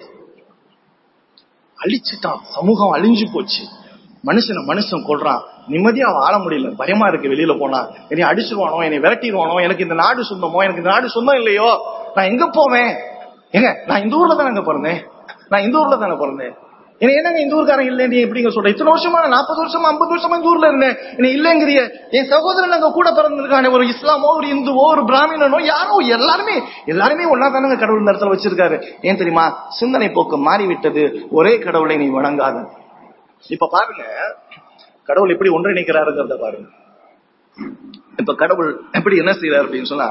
அழிச்சுட்டான் சமூகம் அழிஞ்சு போச்சு மனுஷனை மனுஷன் கொள்றான் நிம்மதியா வாழ முடியல பயமா இருக்கு வெளியில போனா என்னை அடிச்சிருவானோ என்னை விரட்டிடுவானோ எனக்கு இந்த நாடு சொந்தமோ எனக்கு இந்த நாடு சொந்தம் இல்லையோ நான் எங்க போவேன் ஏங்க நான் இந்த ஊர்ல தானே பிறந்தேன் நான் இந்த ஊர்ல தானே பிறந்தேன் என்ன என்னங்க இந்த ஊர்க்காரன் இல்லை நீ எப்படிங்க சொல்ற இத்தனை வருஷமா நாற்பது வருஷமா ஐம்பது வருஷமா இந்த ஊர்ல இருந்தேன் என்ன இல்லங்கிறிய என் சகோதரன் அங்க கூட பிறந்திருக்கானே ஒரு இஸ்லாமோ ஒரு இந்துவோ ஒரு பிராமணனோ யாரோ எல்லாருமே எல்லாருமே ஒன்னா தானங்க கடவுள் இந்த இடத்துல வச்சிருக்காரு ஏன் தெரியுமா சிந்தனை போக்கு மாறிவிட்டது ஒரே கடவுளை நீ வணங்காத இப்ப பாருங்க கடவுள் எப்படி ஒன்றிணைக்கிறாருங்கிறத பாருங்க இப்ப கடவுள் எப்படி என்ன செய்யறாரு அப்படின்னு சொன்னா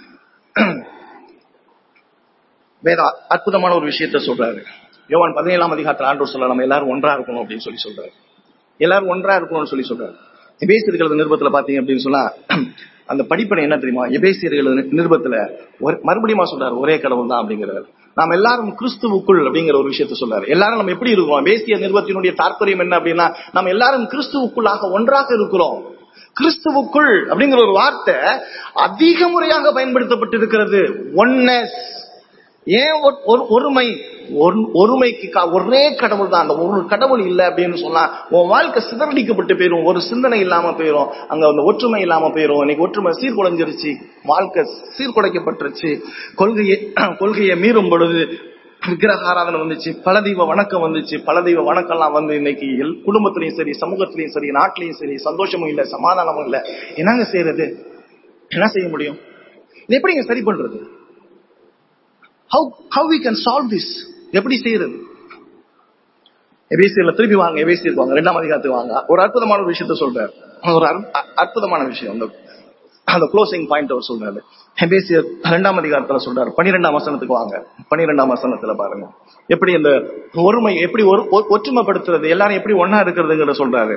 வேற அற்புதமான ஒரு விஷயத்த சொல்றாரு யோவான் பதினேழாம் அதிகாரத்தில் ஆண்டோர் சொல்ல நம்ம எல்லாரும் ஒன்றா இருக்கணும் அப்படின்னு சொல்லி சொல்றாரு எல்லாரும் ஒன்றா இருக்கணும்னு சொல்லி சொல்றாரு எபேசியர்களது நிருபத்துல பாத்தீங்க அப்படின்னு சொன்னா அந்த படிப்பனை என்ன தெரியுமா எபேசியர்களது நிருபத்துல மறுபடியும் சொல்றாரு ஒரே கடவுள் தான் அப்படிங்கிறாரு நாம் எல்லாரும் கிறிஸ்துவுக்குள் அப்படிங்கிற ஒரு விஷயத்த சொல்றாரு எல்லாரும் நம்ம எப்படி இருக்கோம் பேசிய நிருபத்தினுடைய தாற்பயம் என்ன அப்படின்னா நம்ம எல்லாரும் கிறிஸ்துவுக்குள்ளாக ஒன்றாக இருக்கிறோம் கிறிஸ்துவுக்குள் அப்படிங்கிற ஒரு வார்த்தை அதிக முறையாக பயன்படுத்தப்பட்டிருக்கிறது ஒன்னஸ் ஏன் ஒரு- ஒரு- ஒருமை ஒரு- ஒருமைக்கு கா- ஒரே கடவுள் தான் அந்த ஒரு கடவுள் இல்லை அப்படின்னு சொன்னா உன் வாழ்க்கை சிதறடிக்கப்பட்டு போயிரும் ஒரு சிந்தனை இல்லாம போயிரும் அங்க அந்த ஒற்றுமை இல்லாம போயிரும் இன்னைக்கு ஒற்றுமை சீர்குலைஞ்சிருச்சு வாழ்க்கை சீர்குலைக்கப்பட்டுருச்சு கொள்கையை கொள்கையை மீறும் பொழுது விக்கிரக ஆராதனை வந்துச்சு பல தெய்வ வணக்கம் வந்துச்சு பல தெய்வ வணக்கம்லாம் வந்து இன்னைக்கு எல் குடும்பத்திலையும் சரி சமூகத்திலையும் சரி நாட்டிலையும் சரி சந்தோஷமும் இல்லை சமாதானமும் இல்லை என்னங்க செய்யறது என்ன செய்ய முடியும் இது எப்படிங்க சரி பண்றது how how we can solve this எப்படி செய்யறது எபேசியர்ல திருப்பி வாங்க எபேசியருக்கு வாங்க ரெண்டாம் அதிகாரத்துக்கு வாங்க ஒரு அற்புதமான ஒரு விஷயத்த சொல்றாரு ஒரு அற்ப- அ- அற்புதமான விஷயம் அந்த அந்த க்ளோசிங் பாயிண்ட் அவர் சொல்றாரு எபேசியர் ரெண்டாம் அதிகாரத்துல சொல்றாரு பன்னிரெண்டாம் வசனத்துக்கு வாங்க பன்னிரெண்டாம் வசனத்துல பாருங்க எப்படி அந்த ஒருமை எப்படி ஒரு ஒ- ஒற்றுமைப்படுத்துறது எல்லாரும் எப்படி ஒன்னா இருக்கிறதுங்கிற சொல்றாரு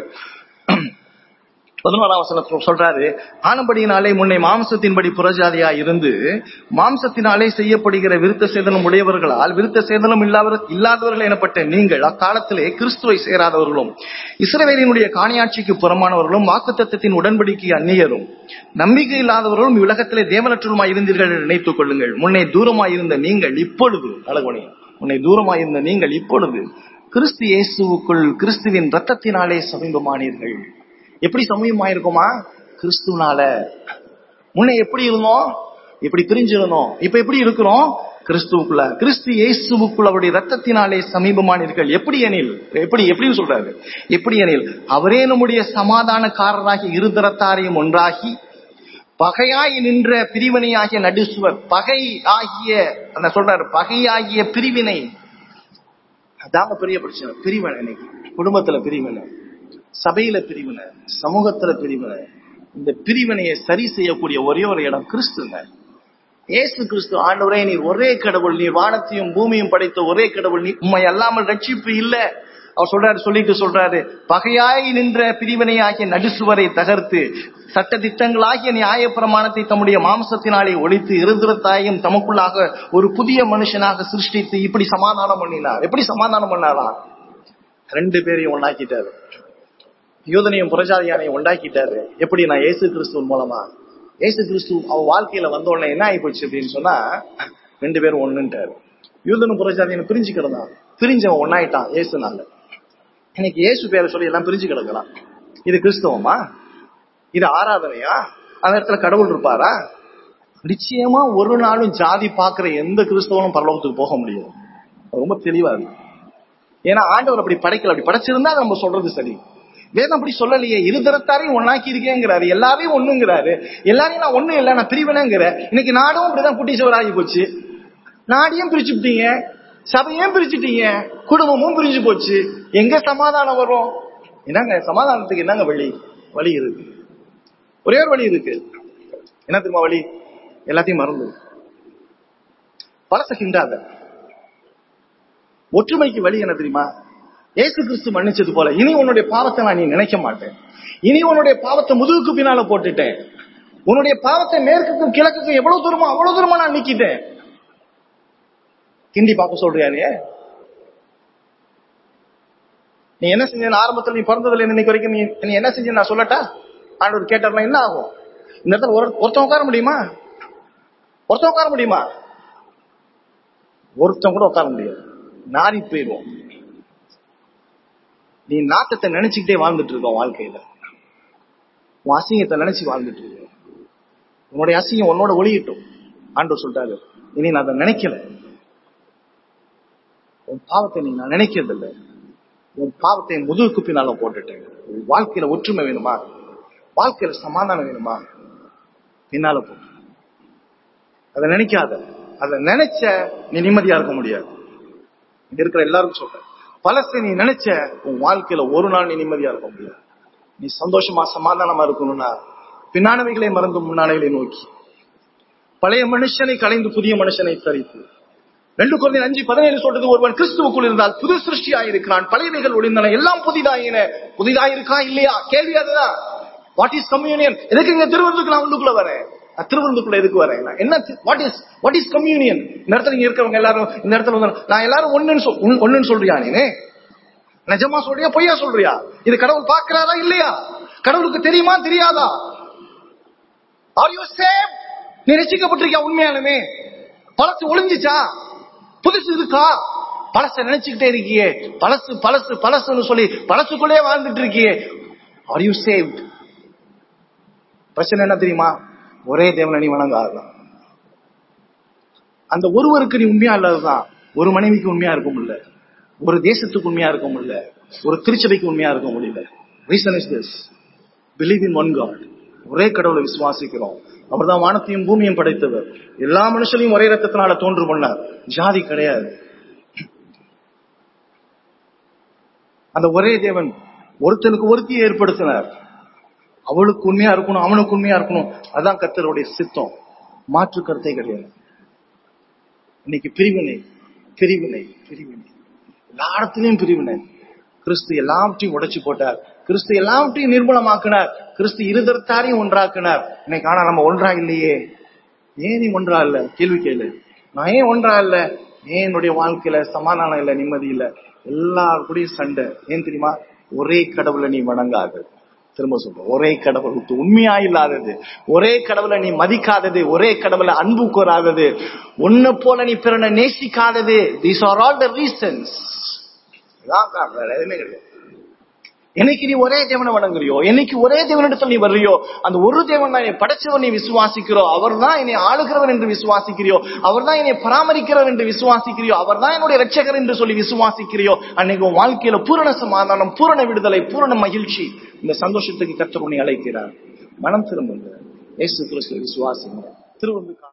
பதினோராம் வசனம் சொல்றாரு ஆனபடியினாலே முன்னை மாம்சத்தின்படி புறஜாதியா இருந்து மாம்சத்தினாலே செய்யப்படுகிற விருத்த சேதனம் உடையவர்களால் விருத்த சேதனம் இல்லாத இல்லாதவர்கள் எனப்பட்ட நீங்கள் அக்காலத்திலே கிறிஸ்துவை சேராதவர்களும் இஸ்ரவேலினுடைய காணியாட்சிக்கு புறமானவர்களும் வாக்குத்தத்தத்தின் உடன்படிக்கை அந்நியரும் நம்பிக்கை இல்லாதவர்களும் இவ்வுலகத்திலே தேவனற்றுமாய் இருந்தீர்கள் என்று நினைத்துக் கொள்ளுங்கள் முன்னே தூரமாய் இருந்த நீங்கள் இப்பொழுது அழகுணி முன்னே தூரமாய் இருந்த நீங்கள் இப்பொழுது கிறிஸ்து இயேசுவுக்குள் கிறிஸ்துவின் ரத்தத்தினாலே சமீபமானீர்கள் எப்படி சமயமாயிருக்குமா கிறிஸ்துனால முன்ன எப்படி இருந்தோம் இப்படி பிரிஞ்சிருந்தோம் இப்ப எப்படி இருக்கிறோம் கிறிஸ்துவுக்குள்ள கிறிஸ்து இயேசுவுக்குள் அவருடைய ரத்தத்தினாலே சமீபமானீர்கள் எப்படி எனில் எப்படி எப்படின்னு சொல்றாரு எப்படி எனில் அவரே நம்முடைய சமாதானக்காரராகி இருதரத்தாரையும் ஒன்றாகி பகையாய் நின்ற பிரிவினையாகிய நடுசுவர் பகை ஆகிய அந்த சொல்றாரு பகையாகிய பிரிவினை அதாங்க பெரிய பிரச்சனை பிரிவினை இன்னைக்கு குடும்பத்துல பிரிவினை சபையில பிரிவினை சமூகத்துல பிரிவினை இந்த பிரிவினையை சரி செய்யக்கூடிய ஒரே ஒரு இடம் கிறிஸ்துங்க இயேசு கிறிஸ்து ஆண்டவரே நீர் ஒரே கடவுள் நீர் வானத்தையும் பூமியும் படைத்த ஒரே கடவுள் நீ உண்மை அல்லாமல் ரட்சிப்பு இல்ல அவர் சொல்றாரு சொல்லிட்டு சொல்றாரு பகையாய் நின்ற பிரிவினையாகிய நடுசுவரை தகர்த்து சட்ட திட்டங்களாகிய நியாய பிரமாணத்தை தம்முடைய மாம்சத்தினாலே ஒழித்து இருந்திரத்தாயும் தமக்குள்ளாக ஒரு புதிய மனுஷனாக சிருஷ்டித்து இப்படி சமாதானம் பண்ணினார் எப்படி சமாதானம் பண்ணாரா ரெண்டு பேரையும் ஒண்ணாக்கிட்டாரு யூதனையும் புரஜாதியானையும் உண்டாக்கிட்டாரு எப்படி நான் இயேசு கிறிஸ்துவின் மூலமா இயேசு கிறிஸ்து அவன் வாழ்க்கையில வந்த உடனே என்ன ஆகி போச்சு அப்படின்னு சொன்னா ரெண்டு பேரும் ஒண்ணுன்ட்டாரு யூதனும் புரஜாதியனும் பிரிஞ்சு கிடந்தான் பிரிஞ்சவன் ஒன்னாயிட்டான் இயேசுனால இன்னைக்கு இயேசு பேரை சொல்லி எல்லாம் பிரிஞ்சு கிடக்கலாம் இது கிறிஸ்தவமா இது ஆராதனையா அந்த இடத்துல கடவுள் இருப்பாரா நிச்சயமா ஒரு நாளும் ஜாதி பாக்குற எந்த கிறிஸ்தவனும் பரலோகத்துக்கு போக முடியாது அது ரொம்ப தெளிவா இருக்கு ஏன்னா ஆண்டவர் அப்படி படைக்கல அப்படி படைச்சிருந்தா நம்ம சொல்றது சரி வேதம் அப்படி சொல்லலையே இரு தரத்தாரையும் ஒன்னாக்கி இருக்கேங்கிறாரு எல்லாரையும் ஒண்ணுங்கிறாரு எல்லாரையும் நான் ஒண்ணும் இல்லை நான் பிரிவினேங்கிற இன்னைக்கு நாடும் அப்படிதான் குட்டி சுவராகி போச்சு நாடையும் பிரிச்சுட்டீங்க சபையும் பிரிச்சுட்டீங்க குடும்பமும் பிரிஞ்சு போச்சு எங்க சமாதானம் வரும் என்னங்க சமாதானத்துக்கு என்னங்க வழி வழி இருக்கு ஒரே ஒரு வழி இருக்கு என்ன தெரியுமா வழி எல்லாத்தையும் மறந்து பழச கிண்டாத ஒற்றுமைக்கு வழி என்ன தெரியுமா ஏசு கிறிஸ்து மன்னிச்சது போல இனி உன்னுடைய பாவத்தை நான் நீ நினைக்க மாட்டேன் இனி உன்னுடைய பாவத்தை முதுகுக்கு பின்னால போட்டுட்டேன் உன்னுடைய பாவத்தை மேற்குக்கும் கிழக்குக்கும் எவ்வளவு தூரமோ அவ்வளவு தூரமா நான் நீக்கிட்டேன் கிண்டி பார்க்க சொல்றியா நீ நீ என்ன செஞ்ச ஆரம்பத்தில் நீ பிறந்ததுல இருந்து இன்னைக்கு வரைக்கும் நீ நீ என்ன செஞ்ச நான் சொல்லட்டா ஆண்டவர் கேட்டார்னா என்ன ஆகும் இந்த இடத்துல ஒரு ஒருத்தன் உட்கார முடியுமா ஒருத்தன் உட்கார முடியுமா ஒருத்தன் கூட உட்கார முடியாது நாரி போயிடுவோம் நீ நாட்டத்தை நினைச்சுக்கிட்டே வாழ்ந்துட்டு இருக்கோம் வாழ்க்கையில உன் அசிங்கத்தை நினைச்சு வாழ்ந்துட்டு இருக்க உன்னுடைய அசிங்கம் உன்னோட ஒளியிட்டும் ஆண்டவர் சொல்லிட்டாரு இனி நான் அதை நினைக்கல உன் பாவத்தை நீ நான் நினைக்கிறது இல்லை உன் பாவத்தை முதுகுக்கு பின்னால போட்டுட்டேன் உன் வாழ்க்கையில ஒற்றுமை வேணுமா வாழ்க்கையில சமாதானம் வேணுமா பின்னால போ அதை நினைக்காத அதை நினைச்ச நீ நிம்மதியா இருக்க முடியாது இங்க இருக்கிற எல்லாரும் சொல்றேன் பழசை நீ நினைச்ச உன் வாழ்க்கையில ஒரு நாள் நீ நிம்மதியா இருக்க முடியாது நீ சந்தோஷமா சமாதானமா இருக்கணும்னா பின்னானவைகளை மறந்து முன்னானவைகளை நோக்கி பழைய மனுஷனை கலைந்து புதிய மனுஷனை தரித்து ரெண்டு குழந்தை அஞ்சு பதினேழு சொல்றது ஒருவன் கிறிஸ்துவுக்குள் இருந்தால் புது சிருஷ்டியா இருக்கிறான் பழையவைகள் ஒளிந்தன எல்லாம் புதிதாயின புதிதாயிருக்கா இல்லையா கேள்வி அதுதான் வாட் இஸ் கம்யூனியன் எதுக்கு இங்க திருவருந்துக்கு நான் உள்ளுக்குள்ள வரேன் நான் திருவருந்துக்குள்ள எதுக்கு வரேன் நான் என்ன what is what is communion இந்த இடத்துல இங்க இருக்கிறவங்க எல்லாரும் இந்த இடத்துல வந்து நான் எல்லாரும் ஒண்ணுன்னு சொல் ஒண்ணு- ஒண்ணுன்னு சொல்றியா நீனே நிஜமா சொல்றியா பொய்யா சொல்றியா இது கடவுள் பார்க்கிறாரா இல்லையா கடவுளுக்கு தெரியுமா தெரியாதா ஆர் யூ சேவ் நீ ரசிக்கப்பட்டிருக்கியா உண்மையாலுமே பழத்து ஒளிஞ்சிச்சா புதுசு இருக்கா பழச நினைச்சுக்கிட்டே இருக்கியே பழசு பழசு பழசுன்னு சொல்லி பழசுக்குள்ளே வாழ்ந்துட்டு இருக்கியே ஆர் யூ சேவ்ட் பிரச்சனை என்ன தெரியுமா ஒரே தேவனை நீ வணங்காதான் அந்த ஒருவருக்கு நீ உண்மையா இல்லாததான் ஒரு மனைவிக்கு உண்மையா இருக்க முடியல ஒரு தேசத்துக்கு உண்மையா இருக்க முடியல ஒரு திருச்சபைக்கு உண்மையா இருக்க முடியல reason is this believe in one God ஒரே கடவுளை விசுவாசிக்கிறோம் அவர்தான் வானத்தையும் பூமியும் படைத்தவர் எல்லா மனுஷனையும் ஒரே ரத்தத்தினால தோன்று பண்ணார் ஜாதி கிடையாது அந்த ஒரே தேவன் ஒருத்தனுக்கு ஒருத்தியை ஏற்படுத்தினார் அவளுக்கு உண்மையா இருக்கணும் அவனுக்கு உண்மையா இருக்கணும் அதான் கர்த்தருடைய சித்தம் மாற்று கருத்தை கிடையாது இன்னைக்கு பிரிவினை பிரிவினை பிரிவினை எல்லா இடத்துலயும் பிரிவினை கிறிஸ்து எல்லாவற்றையும் உடைச்சு போட்டார் கிறிஸ்து எல்லாவற்றையும் நிர்மூலமாக்கினார் கிறிஸ்து இருதரத்தாரையும் ஒன்றாக்கினார் இன்னைக்கு ஆனா நம்ம ஒன்றா இல்லையே ஏன் நீ ஒன்றா இல்ல கேள்வி கேளு நான் ஏன் ஒன்றா இல்ல ஏன் என்னுடைய வாழ்க்கையில சமாதானம் இல்ல நிம்மதி இல்ல எல்லார் கூடயும் சண்டை ஏன் தெரியுமா ஒரே கடவுளை நீ வணங்காது திரும்ப சொல்றேன் ஒரே கடவுளுக்கு உண்மையா இல்லாதது ஒரே கடவுளை நீ மதிக்காதது ஒரே கடவுளை அன்பு கோராதது உன்னை போல நீ பிறனை நேசிக்காதது these are all the reasons எதுவுமே கிடையாது என்னைக்கு நீ ஒரே தேவனை வணங்குறியோ என்னைக்கு ஒரே தேவனிடத்தில் நீ வர்றியோ அந்த ஒரு தேவன் தான் என்னை படைச்சவன் நீ விசுவாசிக்கிறோ அவர் தான் என்னை ஆளுகிறவன் என்று விசுவாசிக்கிறியோ அவர் தான் என்னை பராமரிக்கிறவர் என்று விசுவாசிக்கிறியோ அவர் தான் என்னுடைய ரட்சகர் என்று சொல்லி விசுவாசிக்கிறியோ அன்னைக்கு உன் வாழ்க்கையில பூரண சமாதானம் பூரண விடுதலை பூரண மகிழ்ச்சி இந்த சந்தோஷத்துக்கு கர்த்தர் உன்னை அழைக்கிறார் மனம் திரும்புங்க இயேசு கிறிஸ்துவ விசுவாசிங்க திருவந்து